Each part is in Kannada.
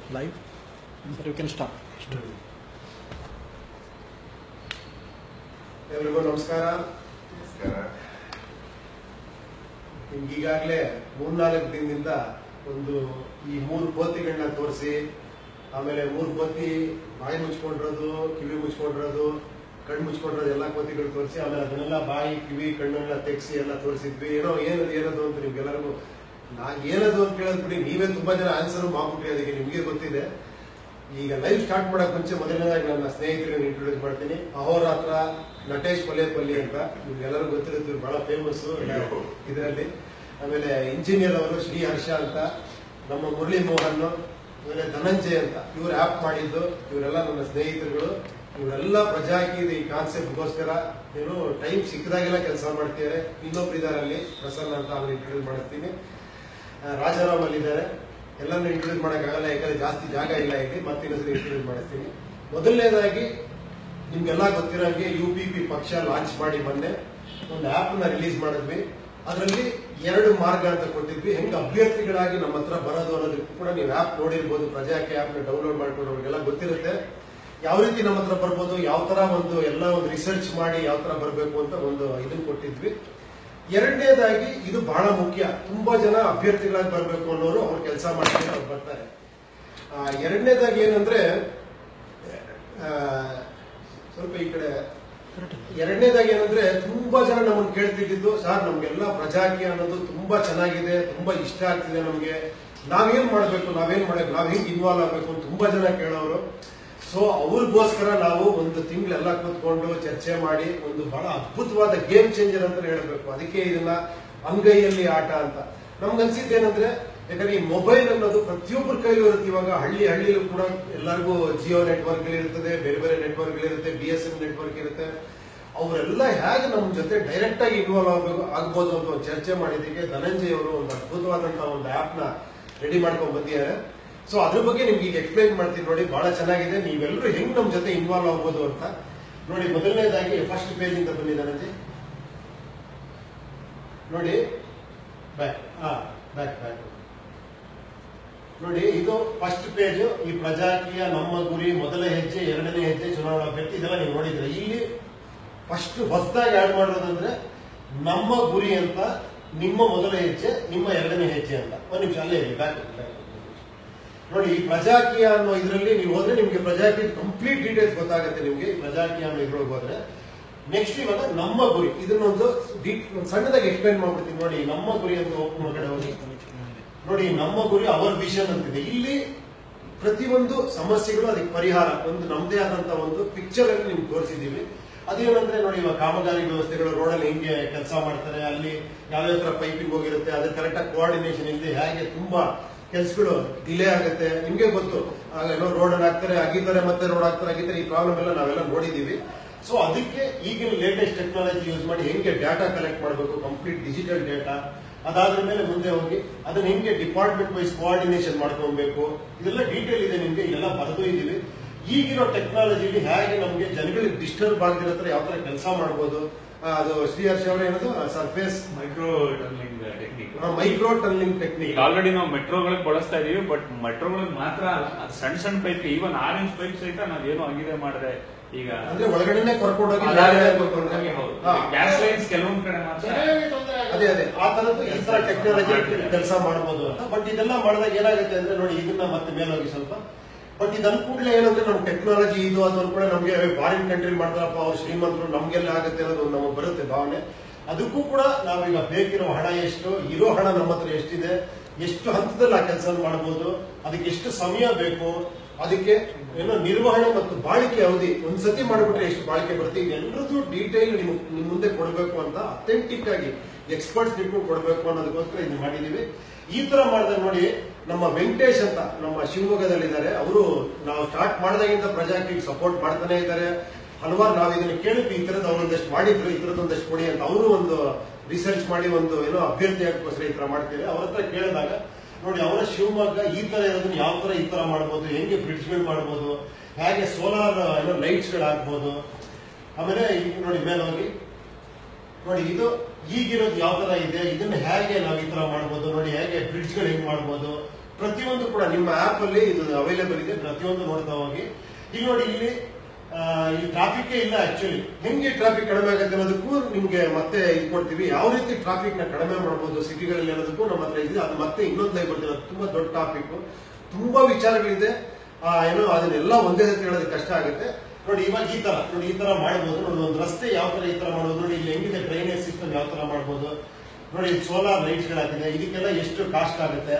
live. Sir, you can start. ಎಲ್ರಿಗೂ ನಮಸ್ಕಾರ ನಮಸ್ಕಾರ ನಿಮ್ಗೆ ಈಗಾಗಲೇ ಮೂರ್ನಾಲ್ಕು ದಿನದಿಂದ ಒಂದು ಈ ಮೂರು ಕೋತಿಗಳನ್ನ ತೋರಿಸಿ ಆಮೇಲೆ ಮೂರು ಕೋತಿ ಬಾಯಿ ಮುಚ್ಕೊಂಡಿರೋದು ಕಿವಿ ಮುಚ್ಕೊಂಡಿರೋದು ಕಣ್ಣು ಮುಚ್ಕೊಂಡಿರೋದು ಎಲ್ಲ ಕೋತಿಗಳು ತೋರಿಸಿ ಆಮೇಲೆ ಅದನ್ನೆಲ್ಲ ಬಾಯಿ ಕಿವಿ ಕಣ್ಣೆಲ್ಲ ತೆಗ್ಸಿ ಎಲ್ಲ ತೋರಿಸಿದ್ವಿ ಏನೋ ಏನದು ಏನದು ಅಂತ ನಿಮ್ಗೆಲ್ಲರಿಗೂ ನಾ ಏನದು ಅಂತ ಕೇಳೋದ್ ಬಿಡಿ ನೀವೇ ತುಂಬಾ ಜನ ಆನ್ಸರ್ ಮಾಡ್ಬಿಟ್ರಿ ಅದಕ್ಕೆ ನಿಮ್ಗೆ ಗೊತ್ತಿದೆ ಈಗ ಲೈವ್ ಸ್ಟಾರ್ಟ್ ಮಾಡಕ್ ಮುಂಚೆ ಮೊದಲನೇದಾಗಿ ನನ್ನ ಸ್ನೇಹಿತರಿಗೆ ಇಂಟ್ರೊಡ್ಯೂಸ್ ಮಾಡ್ತೀನಿ ಅಹೋರಾತ್ರ ನಟೇಶ್ ಪಲ್ಲೇಪಲ್ಲಿ ಅಂತ ನಿಮ್ಗೆಲ್ಲರೂ ಗೊತ್ತಿರುತ್ತೆ ಇವ್ರು ಬಹಳ ಫೇಮಸ್ ಇದರಲ್ಲಿ ಆಮೇಲೆ ಇಂಜಿನಿಯರ್ ಅವರು ಶ್ರೀ ಹರ್ಷ ಅಂತ ನಮ್ಮ ಮುರಳಿ ಮೋಹನ್ ಆಮೇಲೆ ಧನಂಜಯ್ ಅಂತ ಇವ್ರು ಆಪ್ ಮಾಡಿದ್ದು ಇವರೆಲ್ಲ ನನ್ನ ಸ್ನೇಹಿತರುಗಳು ಇವರೆಲ್ಲ ಪ್ರಜಾಕಿ ಈ ಕಾನ್ಸೆಪ್ಟ್ಗೋಸ್ಕರ ಏನು ಟೈಮ್ ಸಿಕ್ಕದಾಗೆಲ್ಲ ಕೆಲಸ ಮಾಡ್ತಿದ್ದಾರೆ ಇನ್ನೊಬ್ರು ಇದ್ದಾರೆ ಅಲ್ಲಿ ಪ್ರಸನ್ನ ಅಂತ ಅವ್ರು ಇಂಟ್ರೊಡ್ಯೂಸ್ ಮಾಡಿಸ್ತೀನಿ ಆ, ರಾಜಾರಾಮ್ ಅಲ್ಲಿದ್ದಾರೆ ಎಲ್ಲರನ್ನೂ ಇಂಟ್ರೊಡ್ಯೂಸ್ ಮಾಡೋಕ್ಕಾಗಲ್ಲ ಯಾಕಂದ್ರೆ ಜಾಸ್ತಿ ಜಾಗ ಇಲ್ಲ ಇಲ್ಲಿ ಮತ್ತೆ ಇನ್ನೊಂದ್ಸರಿ ಇಂಟ್ರೊಡ್ಯೂಸ್ ಮಾಡಿಸ್ತೀನಿ ಮೊದಲನೇದಾಗಿ ನಿಮ್ಗೆಲ್ಲ ಗೊತ್ತಿರೋಂಗೆ ಯು ಪಿ ಪಿ ಪಕ್ಷ ಲಾಂಚ್ ಮಾಡಿ ಮೊನ್ನೆ ಒಂದು ಆಪ್ ನ ರಿಲೀಸ್ ಮಾಡಿದ್ವಿ ಅದರಲ್ಲಿ ಎರಡು ಮಾರ್ಗ ಅಂತ ಕೊಟ್ಟಿದ್ವಿ ಹೆಂಗ್ ಅಭ್ಯರ್ಥಿಗಳಾಗಿ ನಮ್ಮ ಹತ್ರ ಬರೋದು ಅನ್ನೋದಕ್ಕೂ ಕೂಡ ನೀವು ಆಪ್ ನೋಡಿರ್ಬೋದು ಪ್ರಜಾಕ್ಕೆ ಆಪ್ ನ ಡೌನ್ಲೋಡ್ ಮಾಡ್ಕೊಂಡು ಅವ್ರಿಗೆಲ್ಲ ಗೊತ್ತಿರುತ್ತೆ ಯಾವ ರೀತಿ ನಮ್ಮ ಹತ್ರ ಬರ್ಬೋದು ಯಾವ ತರ ಒಂದು ಎಲ್ಲ ಒಂದು ರಿಸರ್ಚ್ ಮಾಡಿ ಯಾವ ತರ ಬರಬೇಕು ಅಂತ ಒಂದು ಇದನ್ನ ಕೊಟ್ಟಿದ್ವಿ ಎರಡನೇದಾಗಿ ಇದು ಬಹಳ ಮುಖ್ಯ ತುಂಬಾ ಜನ ಅಭ್ಯರ್ಥಿಗಳಾಗಿ ಬರಬೇಕು ಅನ್ನೋರು ಅವ್ರು ಕೆಲಸ ಮಾಡ್ತಾರೆ ಅವ್ರು ಬರ್ತಾರೆ ಆ, ಎರಡನೇದಾಗಿ ಏನಂದ್ರೆ ಆ, ಸ್ವಲ್ಪ ಈ ಕಡೆ ಎರಡನೇದಾಗಿ ಏನಂದ್ರೆ ತುಂಬಾ ಜನ ನಮ್ಮನ್ನು ಕೇಳ್ತಿದ್ದು ಸರ್ ನಮ್ಗೆಲ್ಲ ಪ್ರಜಾಕೀಯ ಅನ್ನೋದು ತುಂಬಾ ಚೆನ್ನಾಗಿದೆ ತುಂಬಾ ಇಷ್ಟ ಆಗ್ತಿದೆ ನಮ್ಗೆ ನಾವೇನ್ ಮಾಡ್ಬೇಕು ನಾವೇನ್ ಮಾಡ್ಬೇಕು ನಾವ್ ಹೆಂಗ್ ಇನ್ವಾಲ್ವ್ ಆಗ್ಬೇಕು ಅಂತ ತುಂಬಾ ಜನ ಕೇಳೋರು ಸೊ ಅವ್ರಿಗೋಸ್ಕರ ನಾವು ಒಂದು ತಿಂಗಳೆಲ್ಲ ಕೂತ್ಕೊಂಡು ಚರ್ಚೆ ಮಾಡಿ ಒಂದು ಬಹಳ ಅದ್ಭುತವಾದ ಗೇಮ್ ಚೇಂಜರ್ ಅಂತ ಹೇಳ್ಬೇಕು ಅದಕ್ಕೆ ಇದನ್ನ ಅಂಗೈಯಲ್ಲಿ ಆಟ ಅಂತ ನಮ್ಗನ್ಸಿದ್ದೇನಂದ್ರೆ ಯಾಕಂದ್ರೆ ಈ ಮೊಬೈಲ್ ಅನ್ನೋದು ಪ್ರತಿಯೊಬ್ಬರ ಕೈಲೂ ಇರುತ್ತೆ ಇವಾಗ ಹಳ್ಳಿ ಹಳ್ಳಿಲೂ ಕೂಡ ಎಲ್ಲರಿಗೂ ಜಿಯೋ ನೆಟ್ವರ್ಕ್ ಇರ್ತದೆ ಬೇರೆ ಬೇರೆ ನೆಟ್ವರ್ಕ್ ಇರುತ್ತೆ ಬಿ ಎಸ್ ಎನ್ ನೆಟ್ವರ್ಕ್ ಇರುತ್ತೆ ಅವರೆಲ್ಲ ಹೇಗೆ ನಮ್ಮ ಜೊತೆ ಡೈರೆಕ್ಟ್ ಆಗಿ ಇನ್ವಾಲ್ವ್ ಆಗಬೇಕು ಆಗ್ಬೋದು ಅಂತ ಒಂದು ಚರ್ಚೆ ಮಾಡಿದ್ದಕ್ಕೆ ಧನಂಜಯ್ ಅವರು ಒಂದು ಅದ್ಭುತವಾದಂತಹ ಒಂದು ಆಪ್ ನ ರೆಡಿ ಮಾಡ್ಕೊಂಡು ಬಂದಿದ್ದಾರೆ ಸೊ ಅದ್ರ ಬಗ್ಗೆ ನಿಮ್ಗೆ ಈಗ ಎಕ್ಸ್ಪ್ಲೈನ್ ಮಾಡ್ತೀನಿ ನೋಡಿ ಬಹಳ ಚೆನ್ನಾಗಿದೆ ನೀವೆಲ್ಲರೂ ಹೆಂಗ್ ನಮ್ಮ ಜೊತೆ ಇನ್ವಾಲ್ವ್ ಆಗ್ಬೋದು ಅಂತ ನೋಡಿ ಮೊದಲನೇದಾಗಿ ಫಸ್ಟ್ ಪೇಜ್ ಇಂದ ಬನ್ನಿ ಧನಂಜಯ್ ನೋಡಿ ಬ್ಯಾಕ್ ಹಾ ಬ್ಯಾಕ್ ಬ್ಯಾಕ್ ನೋಡಿ ಇದು ಫಸ್ಟ್ ಪೇಜ್ ಈ ಪ್ರಜಾಕೀಯ ನಮ್ಮ ಗುರಿ ಮೊದಲ ಹೆಜ್ಜೆ ಎರಡನೇ ಹೆಜ್ಜೆ ಚುನಾವಣಾ ಅಭ್ಯರ್ಥಿ ಇದೆಲ್ಲ ನೀವು ನೋಡಿದ್ರೆ ಇಲ್ಲಿ ಫಸ್ಟ್ ಹೊಸದಾಗಿ ಆಡ್ ಮಾಡೋದಂದ್ರೆ ನಮ್ಮ ಗುರಿ ಅಂತ ನಿಮ್ಮ ಮೊದಲ ಹೆಜ್ಜೆ ನಿಮ್ಮ ಎರಡನೇ ಹೆಜ್ಜೆ ಅಂತ ಒಂದು ನಿಮಿಷ ಅಲ್ಲೇ ಇರಿ ಬ್ಯಾಕ್ ನೋಡಿ ಈ ಪ್ರಜಾಕೀಯ ಅನ್ನೋ ಇದರಲ್ಲಿ ನೀವು ಹೋದ್ರೆ ನಿಮ್ಗೆ ಪ್ರಜಾಕೀಯ ಕಂಪ್ಲೀಟ್ ಡೀಟೇಲ್ಸ್ ಗೊತ್ತಾಗುತ್ತೆ ನಿಮ್ಗೆ ಈ ಪ್ರಜಾಕೀಯ ಅನ್ನೋ ಇದ್ರೊಳಗೆ ಹೋದ್ರೆ ನೆಕ್ಸ್ಟ್ ಇವಾಗ ನಮ್ಮ ಗುರಿ ಇದನ್ನೊಂದು ಡೀ- ಒಂದು ಸಣ್ಣದಾಗಿ ಎಕ್ಸ್ಪ್ಲೈನ್ ಮಾಡ್ಬಿಡ್ತೀನಿ ನೋಡಿ ನಮ್ಮ ಗುರಿ ಅಂತ ಓಪನ್ ಕಡೆ ಹೋಗಿ ನೋಡಿ ನಮ್ಮ ಗುರಿ ಅವರ್ ವಿಷನ್ ಅಂತಿದೆ ಇಲ್ಲಿ ಪ್ರತಿಯೊಂದು ಸಮಸ್ಯೆಗಳು ಅದಕ್ಕೆ ಪರಿಹಾರ ಒಂದು ನಮ್ಮದೇ ಆದಂತ ಒಂದು ಪಿಕ್ಚರ್ ಅಲ್ಲಿ ನಿಮ್ಗೆ ತೋರಿಸಿದೀವಿ ಅದೇನಂದ್ರೆ ನೋಡಿ ಇವಾಗ ಕಾಮಗಾರಿ ವ್ಯವಸ್ಥೆಗಳು ರೋಡಲ್ಲಿ ಹೆಂಗೆ ಕೆಲಸ ಮಾಡ್ತಾರೆ ಅಲ್ಲಿ ಯಾವ್ಯಾವ ತರ ಪೈಪಿಂಗ್ ಹೋಗಿರುತ್ತೆ ಅದ್ರ ಕರೆಕ್ಟ್ ಆಗಿ ಕೋಆರ್ಡಿನೇಷನ್ ಇಲ್ಲದೆ ಹೇಗೆ ತುಂಬಾ ಕೆಲಸಗಳು ಡಿಲೇ ಆಗುತ್ತೆ ನಿಮ್ಗೆ ಗೊತ್ತು ಆಗ ಏನೋ ರೋಡ್ ಹಾಕ್ತಾರೆ ಅಗಿತಾರೆ ಮತ್ತೆ ರೋಡ್ ಹಾಕ್ತಾರೆ ಅಗಿತಾರೆ ಈ ಪ್ರಾಬ್ಲಮ್ ಎಲ್ಲ ನಾವೆಲ್ಲ ನೋಡಿದೀವಿ ಸೊ ಅದಕ್ಕೆ ಈಗಿನ ಲೇಟೆಸ್ಟ್ ಟೆಕ್ನಾಲಜಿ ಯೂಸ್ ಮಾಡಿ ಹೆಂಗೆ ಡಾಟಾ ಕಲೆಕ್ಟ್ ಮಾಡಬೇಕು ಕಂಪ್ಲೀಟ್ ಡಿಜಿಟಲ್ ಡೇಟಾ ಅದಾದ್ರ ಮೇಲೆ ಮುಂದೆ ಹೋಗಿ ಅದನ್ನ ಹೆಂಗೆ ಡಿಪಾರ್ಟ್ಮೆಂಟ್ ವೈಸ್ ಕೋಆರ್ಡಿನೇಷನ್ ಮಾಡ್ಕೊಬೇಕು ಇದೆಲ್ಲ ಡೀಟೇಲ್ ಇದೆ ನಿಮ್ಗೆ ಇದೆಲ್ಲ ಬರೆದು ಇದೀವಿ ಈಗಿರೋ ಟೆಕ್ನಾಲಜಿಲಿ ಹೇಗೆ ನಮ್ಗೆ ಜನಗಳಿಗೆ ಡಿಸ್ಟರ್ಬ್ ಆಗದಿರೋ ಹತ್ರ ಯಾವ ತರ ಕೆಲಸ ಮಾಡ್ಬೋದು ಆ, ಅದು ಶ್ರೀಹರ್ಷ ಅವರ ಏನದು surface micro turning technique micro turning technique ಈಗ ಆಲ್ರೆಡಿ ನಾವು ಮೆಟ್ರೋಗಳಿಗೆ ಬಳಸ್ತಾ ಇದೀವಿ ಬಟ್ ಮೆಟ್ರೋಗಳಿಗೆ ಮಾತ್ರ ಅಲ್ಲ ಅದು ಸಣ್ಣ ಸಣ್ಣ ಪೈಪ್ ಈವನ್ ಆರ್ ಇಂಚ್ ಪೈಪ್ ಸಹಿತ ನಾವೇನು ಆಗಿದೆ ಮಾಡಿದ್ರೆ ಈಗ ಅಂದ್ರೆ ಒಳಗಡೆನೆ ಕರ್ಕೊಂಡೋಗಿ ಗ್ಯಾಸ್ ಲೈನ್ಸ್ ಕೆಲವೊಂದ್ ಕಡೆ ಮಾತ್ರ ಅದೇ ಅದೇ ಆ ತರದ್ದು ಈ ತರ ಟೆಕ್ನಾಲಜಿ ಕೆಲಸ ಮಾಡಬಹುದು ಅಂತ ಬಟ್ ಇದೆಲ್ಲ ಮಾಡಿದಾಗ ಏನಾಗುತ್ತೆ ಅಂದ್ರೆ ನೋಡಿ ಇದನ್ನ ಮತ್ತೆ ಮೇಲೋಗಿ ಸ್ವಲ್ಪ ಬಟ್ ಇದನ್ ಕೂಡಲೇ ಏನಂದ್ರೆ ನಮ್ ಟೆಕ್ನಾಲಜಿ ಇದು ಅದು ಕೂಡ ನಮ್ಗೆ ಫಾರಿನ್ ಕಂಟ್ರಿ ಮಾಡ್ತಾರಪ್ಪ ಅವ್ರು ಶ್ರೀಮಂತರು ನಮ್ಗೆಲ್ಲ ಆಗುತ್ತೆ ಅನ್ನೋದು ಒಂದು ನಮಗೆ ಬರುತ್ತೆ ಭಾವನೆ ಅದಕ್ಕೂ ಕೂಡ ನಾವೀಗ ಬೇಕಿರೋ ಹಣ ಎಷ್ಟು ಇರೋ ಹಣ ನಮ್ಮ ಹತ್ರ ಎಷ್ಟಿದೆ ಎಷ್ಟು ಹಂತದಲ್ಲಿ ಆ ಕೆಲಸ ಮಾಡಬಹುದು ಅದಕ್ಕೆ ಎಷ್ಟು ಸಮಯ ಬೇಕು ಅದಕ್ಕೆ ಏನೋ ನಿರ್ವಹಣೆ ಮತ್ತು ಬಾಳಿಕೆ ಅವಧಿ ಒಂದ್ಸತಿ ಮಾಡಿಬಿಟ್ರೆ ಎಷ್ಟು ಬಾಳಿಕೆ ಬರುತ್ತೆ ಇದೆಲ್ಲರದ್ದು ಡೀಟೇಲ್ ನಿಮ್ ನಿಮ್ ಮುಂದೆ ಕೊಡಬೇಕು ಅಂತ ಅಥೆಂಟಿಕ್ ಆಗಿ ಎಕ್ಸ್ಪರ್ಟ್ಸ್ ಇಟ್ಕೊಂಡು ಕೊಡಬೇಕು ಅನ್ನೋದಕ್ಕೋಸ್ಕರ ಇದು ಮಾಡಿದೀವಿ ಈ ತರ ಮಾಡಿದಾಗ ನೋಡಿ ನಮ್ಮ ವೆಂಕಟೇಶ್ ಅಂತ ನಮ್ಮ ಶಿವಮೊಗ್ಗದಲ್ಲಿದ್ದಾರೆ ಅವರು ನಾವು ಸ್ಟಾರ್ಟ್ ಮಾಡಿದಾಗಿಂದ ಪ್ರಜಾಕಿಗೆ ಸಪೋರ್ಟ್ ಮಾಡ್ತಾನೆ ಇದ್ದಾರೆ ಹಲವಾರು ನಾವು ಇದನ್ನ ಕೇಳಿದ್ವಿ ಈ ತರದ ಅವರೊಂದಷ್ಟು ಮಾಡಿದ್ರು ಈ ತರದೊಂದಷ್ಟು ಕೊಡಿ ಅಂತ ಅವರು ಒಂದು ರಿಸರ್ಚ್ ಮಾಡಿ ಒಂದು ಏನೋ ಅಭ್ಯರ್ಥಿ ಹಾಕೋಸ್ಕರ ಈ ತರ ಮಾಡ್ತೀವಿ ಅವ್ರ ಹತ್ರ ಕೇಳಿದಾಗ ನೋಡಿ ಅವರ ಶಿವಮೊಗ್ಗ ಈ ತರ ಇರೋದನ್ನ ಯಾವ ತರ ಈ ತರ ಮಾಡ್ಬೋದು ಹೆಂಗೆ ಬ್ರಿಡ್ಜ್ಗಳು ಮಾಡ್ಬೋದು ಹೇಗೆ ಸೋಲಾರ್ ಏನೋ ಲೈಟ್ಸ್ ಗಳು ಹಾಕ್ಬೋದು ಆಮೇಲೆ ಈಗ ನೋಡಿ ಮೇಲೆ ಹೋಗಿ ನೋಡಿ ಇದು ಈಗಿರೋದು ಯಾವ ತರ ಇದೆ ಇದನ್ನ ಹೇಗೆ ನಾವು ಈ ತರ ಮಾಡ್ಬೋದು ನೋಡಿ ಹೇಗೆ ಬ್ರಿಡ್ಜ್ ಗಳು ಹೆಂಗ್ ಮಾಡ್ಬೋದು ಪ್ರತಿಯೊಂದು ಕೂಡ ನಿಮ್ಮ ಆಪ್ ಅಲ್ಲಿ ಇದು ಅವೈಲೇಬಲ್ ಇದೆ ಪ್ರತಿಯೊಂದು ನೋಡ್ತಾ ಹೋಗಿ ಇಲ್ಲಿ ನೋಡಿ ಇಲ್ಲಿ ಆ, ಇಲ್ಲಿ ಟ್ರಾಫಿಕ್ ಇಲ್ಲ ಆಕ್ಚುಲಿ ಹೆಂಗೆ ಟ್ರಾಫಿಕ್ ಕಡಿಮೆ ಆಗುತ್ತೆ ಅನ್ನೋದಕ್ಕೂ ನಿಮ್ಗೆ ಮತ್ತೆ ಇದು ಕೊಡ್ತೀವಿ ಯಾವ ರೀತಿ ಟ್ರಾಫಿಕ್ ನ ಕಡಿಮೆ ಮಾಡಬಹುದು ಸಿಟಿಗಳಲ್ಲಿ ಅನ್ನೋದಕ್ಕೂ ನಮ್ಮ ಹತ್ರ ಇದೆ ಅದು ಮತ್ತೆ ಇನ್ನೊಂದು ಲೈವ್ ಬರ್ತೀವಿ ಅದು ತುಂಬಾ ದೊಡ್ಡ ಟಾಪಿಕ್ ತುಂಬಾ ವಿಚಾರಗಳಿದೆ ಆ, ಏನೋ ಅದನ್ನೆಲ್ಲ ಒಂದೇ ಸತಿ ಹೇಳೋದಕ್ಕೆ ಕಷ್ಟ ಆಗುತ್ತೆ ನೋಡಿ ಇವಾಗ ಈ ತರ ನೋಡಿ ಈ ತರ ಮಾಡಬಹುದು ನೋಡಿ ಒಂದು ರಸ್ತೆ ಯಾವ ತರ ಈ ತರ ಮಾಡಬಹುದು ನೋಡಿ ಇಲ್ಲಿ ಹೆಂಗಿದೆ ಡ್ರೈನೇಜ್ ಸಿಸ್ಟಮ್ ಯಾವ ತರ ಮಾಡಬಹುದು ನೋಡಿ ಸೋಲಾರ್ ಲೈಟ್ಸ್ ಗಳಾಗಿದೆ ಇದಕ್ಕೆಲ್ಲ ಎಷ್ಟು ಕಾಸ್ಟ್ ಆಗುತ್ತೆ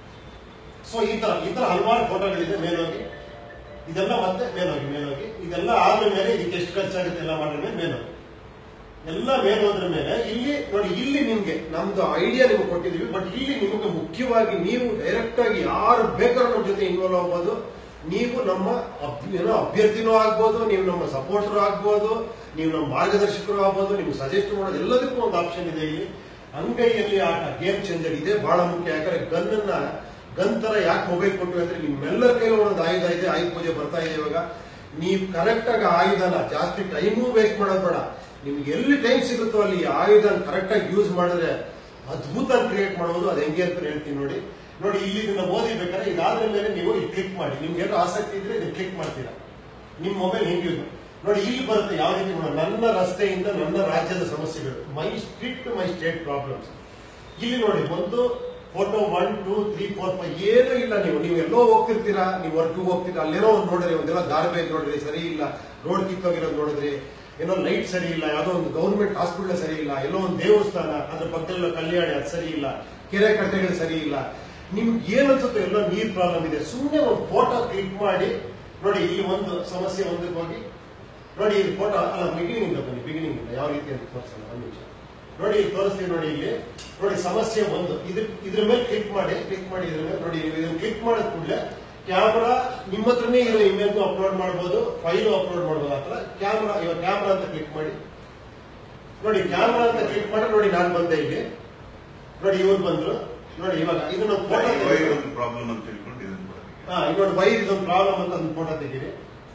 ಸೊ ಈ ತರ ಈ ತರ ಹಲವಾರು ಫೋಟೋಗಳಿದೆ ಮೇಲೋಗಿ ಇದೆಲ್ಲ ಮತ್ತೆ ಮೇಲೋಗಿ ಮೇಲೋಗಿ ಇದೆಲ್ಲ ಆದ ಮೇಲೆ ಇದಕ್ಕೆ ಎಷ್ಟು ಖರ್ಚಾಗುತ್ತೆ ಎಲ್ಲ ಮಾಡಿದ ಮೇಲೆ ಮೇಲೋಗಿ ಎಲ್ಲ ಮೇಲೆ ಹೋದ್ರ ಮೇಲೆ ಇಲ್ಲಿ ನೋಡಿ ಇಲ್ಲಿ ನಿಮ್ಗೆ ನಮ್ದು ಐಡಿಯಾ ನಿಮ್ಗೆ ಕೊಟ್ಟಿದೀವಿ ಬಟ್ ಇಲ್ಲಿ ನಿಮಗೆ ಮುಖ್ಯವಾಗಿ ನೀವು ಡೈರೆಕ್ಟ್ ಆಗಿ ಯಾರು ಬೇಕಾದ್ರೂ ನಮ್ಮ ಜೊತೆ ಇನ್ವಾಲ್ವ್ ಆಗ್ಬೋದು ನೀವು ನಮ್ಮ ಅಭ್- ಏನೋ ಅಭ್ಯರ್ಥಿನೂ ಆಗ್ಬೋದು ನೀವು ನಮ್ಮ ಸಪೋರ್ಟರ್ ಆಗ್ಬೋದು ನೀವು ನಮ್ಮ ಮಾರ್ಗದರ್ಶಕರು ಆಗ್ಬೋದು ನಿಮ್ಗೆ ಸಜೆಸ್ಟ್ ಮಾಡೋದು ಎಲ್ಲದಕ್ಕೂ ಒಂದು ಆಪ್ಷನ್ ಇದೆ ಇಲ್ಲಿ ಅಂಗೈಯಲ್ಲಿ ಆಟ ಗೇಮ್ ಚೇಂಜರ್ ಇದೆ ಬಹಳ ಮುಖ್ಯ ಯಾಕಂದ್ರೆ ಗನ್ನನ್ನ ಗನ್ ತರ ಯಾಕೆ ಮೊಬೈಲ್ ಕೊಟ್ಟು ಅಂದ್ರೆ ನಿಮ್ಮೆಲ್ಲರ ಕೈಲಿ ಒಂದೊಂದು ಆಯುಧ ಇದೆ ಆಯುಧ ಪೂಜೆ ಬರ್ತಾ ಇದೆ ಇವಾಗ ನೀವು ಕರೆಕ್ಟ್ ಆಗಿ ಆಯುಧನ ಜಾಸ್ತಿ ಟೈಮು ವೇಸ್ಟ್ ಮಾಡೋದು ಬೇಡ ನಿಮ್ಗೆ ಎಲ್ಲಿ ಟೈಮ್ ಸಿಗುತ್ತೋ ಅಲ್ಲಿ ಈ ಆಯುಧನ ಕರೆಕ್ಟ್ ಆಗಿ ಯೂಸ್ ಮಾಡಿದ್ರೆ ಅದ್ಭುತ ಕ್ರಿಯೇಟ್ ಮಾಡೋದು ಅದು ಹೆಂಗೆ ಅಂತ ಹೇಳ್ತೀನಿ ನೋಡಿ ನೋಡಿ ಇಲ್ಲಿ ಇದನ್ನ ಓದಿಬೇಕಾದ್ರೆ ಇದಾದ ಮೇಲೆ ನೀವು ಇಲ್ಲಿ ಕ್ಲಿಕ್ ಮಾಡಿ ನಿಮ್ಗೆ ಏನೋ ಆಸಕ್ತಿ ಇದ್ರೆ ಇದನ್ನ ಕ್ಲಿಕ್ ಮಾಡ್ತೀರಾ ನಿಮ್ ಮೊಬೈಲ್ ಹೆಂಗೆ ಯೂಸ್ ನೋಡಿ ಇಲ್ಲಿ ಬರುತ್ತೆ ಯಾವ ರೀತಿ ಮಾಡೋದು ನನ್ನ ರಸ್ತೆಯಿಂದ ನನ್ನ ರಾಜ್ಯದ ಸಮಸ್ಯೆಗಳು my street to my state problems ಇಲ್ಲಿ ನೋಡಿ ಒಂದು photo one two three four five ಏನೂ ಇಲ್ಲ ನೀವು ನೀವು ಎಲ್ಲೋ ಹೋಗ್ತಿರ್ತೀರಾ ನೀವು ವರ್ಕ್ ಹೋಗ್ತೀರಾ ಅಲ್ಲೇನೋ ಒಂದು ನೋಡ್ರಿ ಒಂದೆಲ್ಲ ಗಾರ್ಬೇಜ್ ನೋಡ್ರಿ ಸರಿ ಇಲ್ಲ ರೋಡ್ ಕಿತ್ತೋಗಿರೋದು ನೋಡಿದ್ರಿ ಏನೋ ಲೈಟ್ ಸರಿ ಇಲ್ಲ ಯಾವುದೋ ಒಂದು ಗೌರ್ಮೆಂಟ್ ಹಾಸ್ಪಿಟಲ್ ಸರಿ ಇಲ್ಲ ಎಲ್ಲೋ ಒಂದು ದೇವಸ್ಥಾನ ಅದ್ರ ಪಕ್ಕದಲ್ಲ ಕಲ್ಯಾಣಿ ಅದು ಸರಿ ಇಲ್ಲ ಕೆರೆ ಕಟ್ಟೆಗಳು ಸರಿ ಇಲ್ಲ ನಿಮ್ಗೆ ಏನ್ ಅನ್ಸುತ್ತೆ ಎಲ್ಲೋ ನೀರ್ ಪ್ರಾಬ್ಲಮ್ ಇದೆ ಸುಮ್ಮನೆ ಒಂದು ಫೋಟೋ ಕ್ಲಿಕ್ ಮಾಡಿ ನೋಡಿ ಇಲ್ಲಿ ಒಂದು ಸಮಸ್ಯೆ ಒಂದಕ್ಕೆ ಹೋಗಿ ನೋಡಿ ಇಲ್ಲಿ ಫೋಟೋ ಅಲ್ಲ ಬಿಗಿನಿಂಗ್ ಇಂದ ಬನ್ನಿ ಬಿಗಿನಿಂಗ್ ಇಂದ ಯಾವ ರೀತಿ ಅಂತ ತೋರಿಸಲ್ಲ ಒಂದು ನಿಮಿಷ ನೋಡಿ ಇಲ್ಲಿ ತೋರಿಸ್ತೀವಿ ನೋಡಿ ಇಲ್ಲಿ ನೋಡಿ ಸಮಸ್ಯೆ ಒಂದು ಇದ್ರ ಇದ್ರ ಮೇಲೆ ಕ್ಲಿಕ್ ಮಾಡಿ ಕ್ಲಿಕ್ ಮಾಡಿ ಇದ್ರ ಮೇಲೆ ನೋಡಿ ನೀವು ಇದನ್ನ ಕ್ಲಿಕ್ ಮಾಡಿದ ಕೂಡಲೇ ಕ್ಯಾಮ್ರಾ ನಿಮ್ಮ ಹತ್ರನೇ ಇರೋ ಇಮೇಜ್ ಅಪ್ಲೋಡ್ ಮಾಡ್ಬೋದು ಫೈಲು ಅಪ್ಲೋಡ್ ಮಾಡ್ಬೋದು ಆ ಥರ ಕ್ಯಾಮ್ರಾ ಇವಾಗ ಕ್ಯಾಮ್ರಾ ಅಂತ ಕ್ಲಿಕ್ ಮಾಡಿ ನೋಡಿ ಕ್ಯಾಮ್ರಾ ಅಂತ ಕ್ಲಿಕ್ ಮಾಡಿ ನೋಡಿ ನಾನು ಬಂದೆ ಇಲ್ಲಿ ನೋಡಿ ಇವ್ರು ಬಂದ್ರು ನೋಡಿ ಇವಾಗ ಇದನ್ನ ಫೋಟೋ ಒಂದು ಪ್ರಾಬ್ಲಮ್ ಅಂತ ತಿಳ್ಕೊಂಡು ಇದನ್ನ ಮಾಡೋದು. ಹಾ ಇನ್ನೊಂದು ವೈರ್ ಇದೊಂದು ಪ್ರಾಬ್ಲಮ್ ಅಂತ ಒಂದು ಫೋಟೋ ತೆಗೀರಿ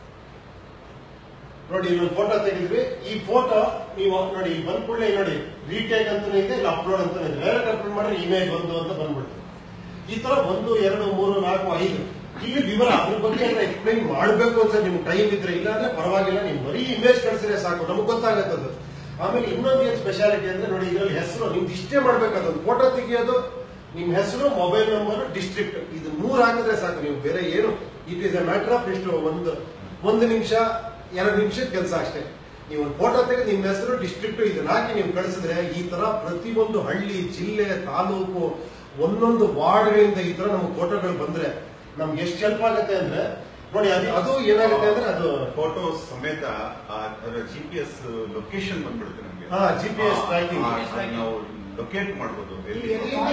ನೋಡಿ ಇಲ್ಲೊಂದು ಫೋಟೋ ತೆಗೆದ್ವಿ ಈ ಫೋಟೋ ನೀವು ನೋಡಿ ಇಲ್ಲಿ ಬಂದ ಕೂಡಲೇ ನೋಡಿ ರೀಟೇಕ್ ಅಂತಾನೆ ಇದೆ ಇಲ್ಲ ಅಪ್ಲೋಡ್ ಅಂತಾನೆ ಇದೆ ಡೈರೆಕ್ಟ್ ಅಪ್ಲೋಡ್ ಮಾಡಿದ್ರೆ ಇಮೇಜ್ ಒಂದು ಅಂತ ಬಂದ್ಬಿಡ್ತದೆ ಈ ತರ ಒಂದು ಎರಡು ಮೂರು ನಾಲ್ಕು ಐದು ಇಲ್ಲಿ ವಿವರ ಅದ್ರ ಬಗ್ಗೆ ಎಕ್ಸ್ಪ್ಲೈನ್ ಮಾಡಬೇಕು ಅಂತ ನಿಮ್ಗೆ ಟೈಮ್ ಇದ್ರೆ ಇಲ್ಲ ಅಂದ್ರೆ ಪರವಾಗಿಲ್ಲ ನೀವು ಬರೀ ಇಮೇಜ್ ಕಳಿಸಿದ್ರೆ ಸಾಕು ನಮ್ಗೆ ಗೊತ್ತಾಗತ್ತೆ ಅದು ಆಮೇಲೆ ಇನ್ನೊಂದು ಏನ್ ಸ್ಪೆಷಾಲಿಟಿ ಅಂದ್ರೆ ನೋಡಿ ಇದರಲ್ಲಿ ಹೆಸರು ನಿಮ್ದು ಇಷ್ಟೇ ಮಾಡ್ಬೇಕಾದ ಫೋಟೋ ತೆಗಿಯೋದು ನಿಮ್ ಹೆಸರು ಮೊಬೈಲ್ ನಂಬರ್ ಡಿಸ್ಟ್ರಿಕ್ಟ್ ಇದು ಮೂರ್ ಹಾಕಿದ್ರೆ ಸಾಕು ನೀವು ಬೇರೆ ಏನು it is a matter of ಎಷ್ಟು ಒಂದು ಒಂದು ನಿಮಿಷ ಎರಡು ನಿಮಿಷದ ಕೆಲಸ ಅಷ್ಟೇ ನೀವು ಒಂದು ಫೋಟೋ ತೆಗೆದು ನಿಮ್ಮ ಹೆಸರು ಡಿಸ್ಟ್ರಿಕ್ಟ್ ಇದನ್ನ ಹಾಕಿ ನೀವು ಕಳಿಸಿದ್ರೆ ಈ ತರ ಪ್ರತಿಯೊಂದು ಹಳ್ಳಿ ಜಿಲ್ಲೆ ತಾಲೂಕು ಒಂದೊಂದು ವಾರ್ಡ್ಗಳಿಂದ ಈ ತರ ನಮ್ಗೆ ಫೋಟೋಗಳು ಬಂದ್ರೆ ನಮ್ಗೆ ಎಷ್ಟು ಹೆಲ್ಪ್ ಆಗುತ್ತೆ ಅಂದ್ರೆ ನೋಡಿ ಅದು ಅದು ಏನಾಗುತ್ತೆ ಅಂದ್ರೆ ಅದು ಫೋಟೋ ಸಮೇತ ಜಿ ಪಿ ಎಸ್ ಲೊಕೇಶನ್ ಬಂದ್ಬಿಡುತ್ತೆ ನಮಗೆ ಹಾ, GPS tracking. ನಾವು ಲೊಕೇಟ್ ಮಾಡ್ಬೋದು ಎಲ್ಲಿ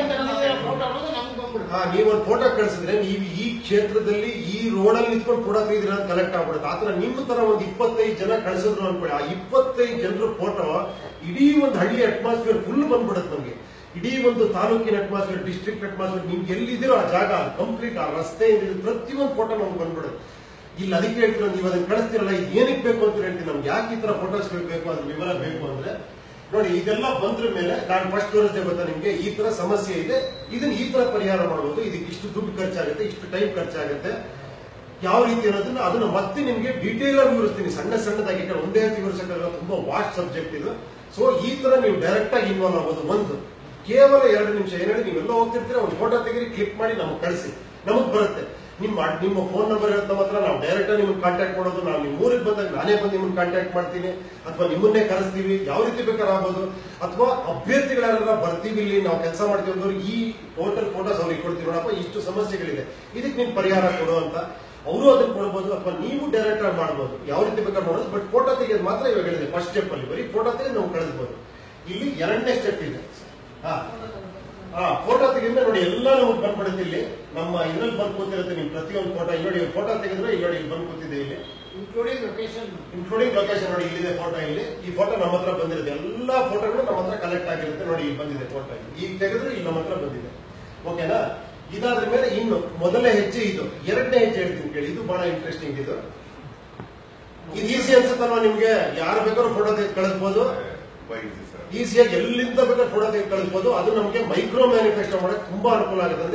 ಹಾ ನೀವೊಂದು ಫೋಟೋ ಕಳಿಸಿದ್ರೆ ನೀವು ಈ ಕ್ಷೇತ್ರದಲ್ಲಿ ಈ ರೋಡಲ್ಲಿ ನಿಂತ್ಕೊಂಡು ಫೋಟೋ ತೆಗೆದ್ರೆ ಕಲೆಕ್ಟ್ ಆಗ್ಬಿಡುತ್ತೆ ಆತರ ನಿಮ್ಮ ತರ ಒಂದು ಇಪ್ಪತ್ತೈದು ಜನ ಕಳಿಸಿದ್ರು ಅನ್ಕೊಳ್ಳಿ ಆ ಇಪ್ಪತ್ತೈದು ಜನರ ಫೋಟೋ ಇಡೀ ಒಂದು ಹಳ್ಳಿ ಅಟ್ಮಾಸ್ಫಿಯರ್ ಫುಲ್ ಬಂದ್ಬಿಡುತ್ತೆ ನಮಗೆ ಇಡೀ ಒಂದು ತಾಲೂಕಿನ ಅಟ್ಮಾಸ್ಫಿಯರ್ ಡಿಸ್ಟ್ರಿಕ್ಟ್ ಅಟ್ಮಾಸ್ಫಿಯರ್ ನಿಮ್ಗೆ ಎಲ್ಲಿದ್ದೀರೋ ಆ ಜಾಗ ಕಂಪ್ಲೀಟ್ ಆ ರಸ್ತೆ ಏನಿದೆ ಪ್ರತಿಯೊಂದು ಫೋಟೋ ನಮ್ಗೆ ಬಂದ್ಬಿಡುತ್ತೆ ಇಲ್ಲಿ ಅದಕ್ಕೆ ಹೇಳ್ತೀರ ನೀವು ಅದನ್ನ ಕಳಿಸ್ತಿರಲ್ಲ ಇದು ಏನಕ್ಕೆ ಬೇಕು ಅಂತ ಹೇಳ್ತೀನಿ ನಮ್ಗೆ ಯಾಕೆ ಈ ತರ ಫೋಟೋಸ್ಗಳು ಬೇಕು ಅದ್ರ ವಿವರ ಬೇಕು ಅಂದ್ರೆ ನೋಡಿ ಇದೆಲ್ಲ ಬಂದ್ರ ಮೇಲೆ ನಾನು ಫಸ್ಟ್ ತೋರಿಸ್ದೆ ಗೊತ್ತಾ ನಿಮ್ಗೆ ಈ ತರ ಸಮಸ್ಯೆ ಇದೆ ಇದನ್ನ ಈ ತರ ಪರಿಹಾರ ಮಾಡಬಹುದು ಇದಕ್ಕೆ ಇಷ್ಟು ದುಡ್ಡು ಖರ್ಚಾಗುತ್ತೆ ಇಷ್ಟು ಟೈಮ್ ಖರ್ಚಾಗುತ್ತೆ ಯಾವ ರೀತಿ ಅನ್ನೋದನ್ನ ಅದನ್ನ ಮತ್ತೆ ನಿಮ್ಗೆ ಡೀಟೇಲ್ ಆಗಿ ವಿವರಿಸ್ತೀನಿ ಸಣ್ಣ ಸಣ್ಣದಾಗಿ ಯಾಕಂದ್ರೆ ಒಂದೇ ರೀತಿ ವಿವರಿಸಕ್ಕಾಗಲ್ಲ ತುಂಬಾ ವಾಸ್ಟ್ ಸಬ್ಜೆಕ್ಟ್ ಇದು ಸೊ ಈ ತರ ನೀವು ಡೈರೆಕ್ಟ್ ಆಗಿ ಇನ್ವಾಲ್ವ್ ಆಗೋದು ಒಂದು ಕೇವಲ ಎರಡು ನಿಮಿಷ ಏನ್ ಹೇಳಿ ನೀವೆಲ್ಲ ಹೋಗ್ತಿರ್ತೀರ ಒಂದು ಫೋಟೋ ತೆಗೀರಿ ಕ್ಲಿಕ್ ಮಾಡಿ ನಮಗೆ ಕಳಿಸಿ ನಮಗ್ ಬರುತ್ತೆ ನಿಮ್ಮ ನಿಮ್ಮ ಫೋನ್ ನಂಬರ್ ಇರುತ್ತೆ ನಮ್ಮ ಹತ್ರ ನಾವು ಡೈರೆಕ್ಟ್ ನಿಮ್ಮನ್ನ ಕಾಂಟ್ಯಾಕ್ಟ್ ಮಾಡೋದು ನಾವು ನಿಮ್ಮ ಊರಿಗೆ ಬಂದಾಗ ನಾನೇ ಬಂದು ನಿಮ್ಮನ್ನ ಕಾಂಟ್ಯಾಕ್ಟ್ ಮಾಡ್ತೀನಿ ಅಥವಾ ನಿಮ್ಮನ್ನೇ ಕರೆಸ್ತೀವಿ ಯಾವ ರೀತಿ ಬೇಕಾದ್ರೆ ಆಗ್ಬೋದು ಅಥವಾ ಅಭ್ಯರ್ಥಿಗಳೆಲ್ಲ ಬರ್ತೀವಿ ಇಲ್ಲಿ ನಾವು ಕೆಲಸ ಮಾಡ್ತೀವಿ ಅಂದವ್ರಿಗೆ ಈ ಟೋಟಲ್ ಫೋಟೋಸ್ ಅವ್ರಿಗೆ ಕೊಡ್ತೀವಿ ನೋಡಪ್ಪ ಇಷ್ಟು ಸಮಸ್ಯೆಗಳಿದೆ ಇದಕ್ಕೆ ನೀನು ಪರಿಹಾರ ಕೊಡು ಅಂತ ಅವರು ಅದನ್ನ ಕೊಡ್ಬೋದು ಅಥವಾ ನೀವು ಡೈರೆಕ್ಟ್ ಆಗಿ ಮಾಡ್ಬೋದು ಯಾವ ರೀತಿ ಬೇಕಾದ್ರೆ ಮಾಡೋದು ಬಟ್ ಫೋಟೋ ತೆಗೆಯೋದು ಮಾತ್ರ ಇವಾಗ ಹೇಳಿದೆ ಫಸ್ಟ್ ಸ್ಟೆಪ್ ಅಲ್ಲಿ ಬರೀ ಫೋಟೋ ತೆಗೆದು ನಾವು ಕಳಿಸ್ಬೋದು ಇಲ್ಲಿ ಎರಡನೇ ಸ್ಟೆಪ್ ಇದೆ ಹಾ ಹಾ ಫೋಟೋ ತೆಗೆದ್ರೆ ನೋಡಿ ಎಲ್ಲ ನಮಗೆ ಬಂದ್ಬಿಡುತ್ತೆ ಇಲ್ಲಿ ನಮ್ಮ ಇದ್ರಲ್ಲಿ ಬಂದ್ ಕೂತಿರುತ್ತೆ ನಿಮ್ ಪ್ರತಿಯೊಂದು ಫೋಟೋ ಇಲ್ಲಿ ನೋಡಿ ಫೋಟೋ ತೆಗೆದ್ರೆ ಇಲ್ಲಿ ನೋಡಿ ಇಲ್ಲಿ ಬಂದ್ ಕೂತಿದೆ ಇಲ್ಲಿ including location. ಇನ್ಕ್ಲೂಡಿಂಗ್ ಲೊಕೇಶನ್ ನೋಡಿ ಇಲ್ಲಿದೆ ಫೋಟೋ ಇಲ್ಲಿ ಈ ಫೋಟೋ ನಮ್ಮ ಹತ್ರ ಬಂದಿರುತ್ತೆ ಎಲ್ಲಾ ಫೋಟೋಗಳು ನಮ್ಮ ಹತ್ರ ಕಲೆಕ್ಟ್ ಆಗಿರುತ್ತೆ ನೋಡಿ ಇಲ್ಲಿ ಬಂದಿದೆ ಫೋಟೋ ಈಗ ತೆಗೆದ್ರೆ ಇಲ್ಲಿ ನಮ್ಮ ಹತ್ರ ಬಂದಿದೆ ಓಕೆನಾ ಇದಾದ್ರ ಮೇಲೆ ಇನ್ನು ಮೊದಲನೇ ಹೆಜ್ಜೆ ಇದು ಎರಡನೇ ಹೆಜ್ಜೆ ಹೇಳ್ತೀನಿ ಕೇಳಿ ಇದು ಬಹಳ ಇಂಟ್ರೆಸ್ಟಿಂಗ್ ಇದು ಇದು ಈಸಿ ಅನ್ಸುತ್ತಲ್ವಾ ನಿಮ್ಗೆ ಯಾರು ಬೇಕಾದ್ರೂ ಫೋಟೋ ತೆಗೆದು ಕಳಿಸ್ಬೋದು ತುಂಬಾ easy sir. ಈಸಿಯಾಗಿ ಎಲ್ಲಿಂದ ಬೇಕಾದ್ರೆ ಫೋಟೋ ತೆಗೆದು ಕಳಿಸ್ಬೋದು ಅದು ನಮಗೆ ಮೈಕ್ರೋ ಮ್ಯಾನಿಫೆಸ್ಟೋ ಮಾಡಕ್ಕೆ ತುಂಬಾ ಅನುಕೂಲ ಆಗುತ್ತೆ ಅಂದ್ರೆ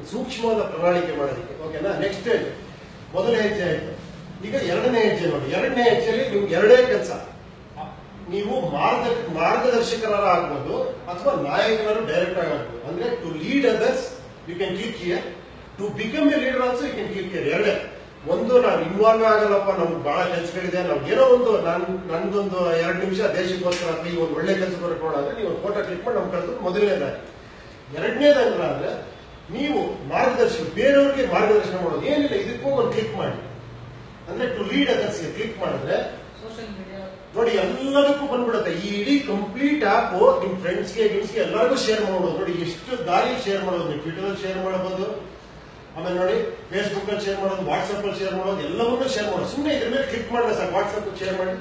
ಸೂಕ್ಷ್ಮವಾದ ಪ್ರಣಾಳಿಕೆ ಮಾಡೋದಕ್ಕೆ ಓಕೆನಾ ನೆಕ್ಸ್ಟ್ ಸ್ಟೇಜ್ ಮೊದಲ ಹೆಜ್ಜೆ ಆಯ್ತು ಈಗ ಎರಡನೇ ಹೆಜ್ಜೆ ನೋಡಿ ಎರಡನೇ ಹೆಜ್ಜೆಯಲ್ಲಿ ನಿಮ್ಗೆ ಎರಡೇ ಕೆಲಸ ನೀವು ಮಾರ್ಗ ಮಾರ್ಗದರ್ಶಕರ ಆಗ್ಬೋದು ಅಥವಾ ನಾಯಕನರು ಡೈರೆಕ್ಟ್ ಆಗಿ ಆಗ್ಬೋದು ಅಂದ್ರೆ to lead others you can click here to become a leader also you can click here ಎರಡೇ ಒಂದು ನಾನು ಇನ್ವಾಲ್ವ್ ಆಗಲ್ಲಪ್ಪ ನಮ್ಗೆ ಬಹಳ ಕೆಲಸಗಳಿದೆ ನಾವು ಏನೋ ಒಂದು ನನ್ ನನ್ಗೊಂದು ಎರಡು ನಿಮಿಷ ದೇಶಕ್ಕೋಸ್ಕರ ಅಥವಾ ಈ ಒಂದು ಒಳ್ಳೆ ಕೆಲಸ ಬರೋಣ ಅಂದ್ರೆ ನೀವು ಫೋಟೋ ಕ್ಲಿಕ್ ಮಾಡಿ ನಮ್ಗೆ ಕಳ್ಸೋದು ಮೊದಲನೇದಾಗಿ ಎರಡನೇದಂದ್ರ ಅಂದ್ರೆ ನೀವು ಮಾರ್ಗದರ್ಶಕ ಬೇರೆಯವ್ರಿಗೆ ಮಾರ್ಗದರ್ಶನ ಮಾಡೋದು ಏನಿಲ್ಲ ಇದಕ್ಕೂ ಒಂದು ಕ್ಲಿಕ್ ಮಾಡಿ ಅಂದ್ರೆ ಟು ಲೀಡ್ ಅದರ್ಸ್ ಕ್ಲಿಕ್ ಮಾಡಿದ್ರೆ ಸೋಷಿಯಲ್ ಮೀಡಿಯಾ ನೋಡಿ ಎಲ್ಲದಕ್ಕೂ ಬಂದ್ಬಿಡುತ್ತೆ ಈ ಇಡೀ ಕಂಪ್ಲೀಟ್ ಆಪ್ ನಿಮ್ ಫ್ರೆಂಡ್ಸ್ಗೆ ಗಿಮ್ಸ್ಗೆ ಎಲ್ಲರಿಗೂ ಶೇರ್ ಮಾಡ್ಬೋದು ನೋಡಿ ಎಷ್ಟು ದಾರಿ ಶೇರ್ ಮಾಡೋದು ನೀವು ಟ್ವಿಟರ್ ಅಲ್ಲಿ ಶೇರ್ ಮಾಡಬಹುದು ಆಮೇಲೆ ನೋಡಿ ಫೇಸ್ಬುಕ್ ಅಲ್ಲಿ ಶೇರ್ ಮಾಡೋದು ವಾಟ್ಸ್ಆಪ್ ಅಲ್ಲಿ ಶೇರ್ ಮಾಡೋದು ಎಲ್ಲವನ್ನೂ ಶೇರ್ ಮಾಡೋದು ಸುಮ್ಮನೆ ಇದ್ರ ಮೇಲೆ ಕ್ಲಿಕ್ ಮಾಡಿದ್ರೆ ಸರ್ ವಾಟ್ಸ್ಆಪ್ ಶೇರ್ ಮಾಡಿ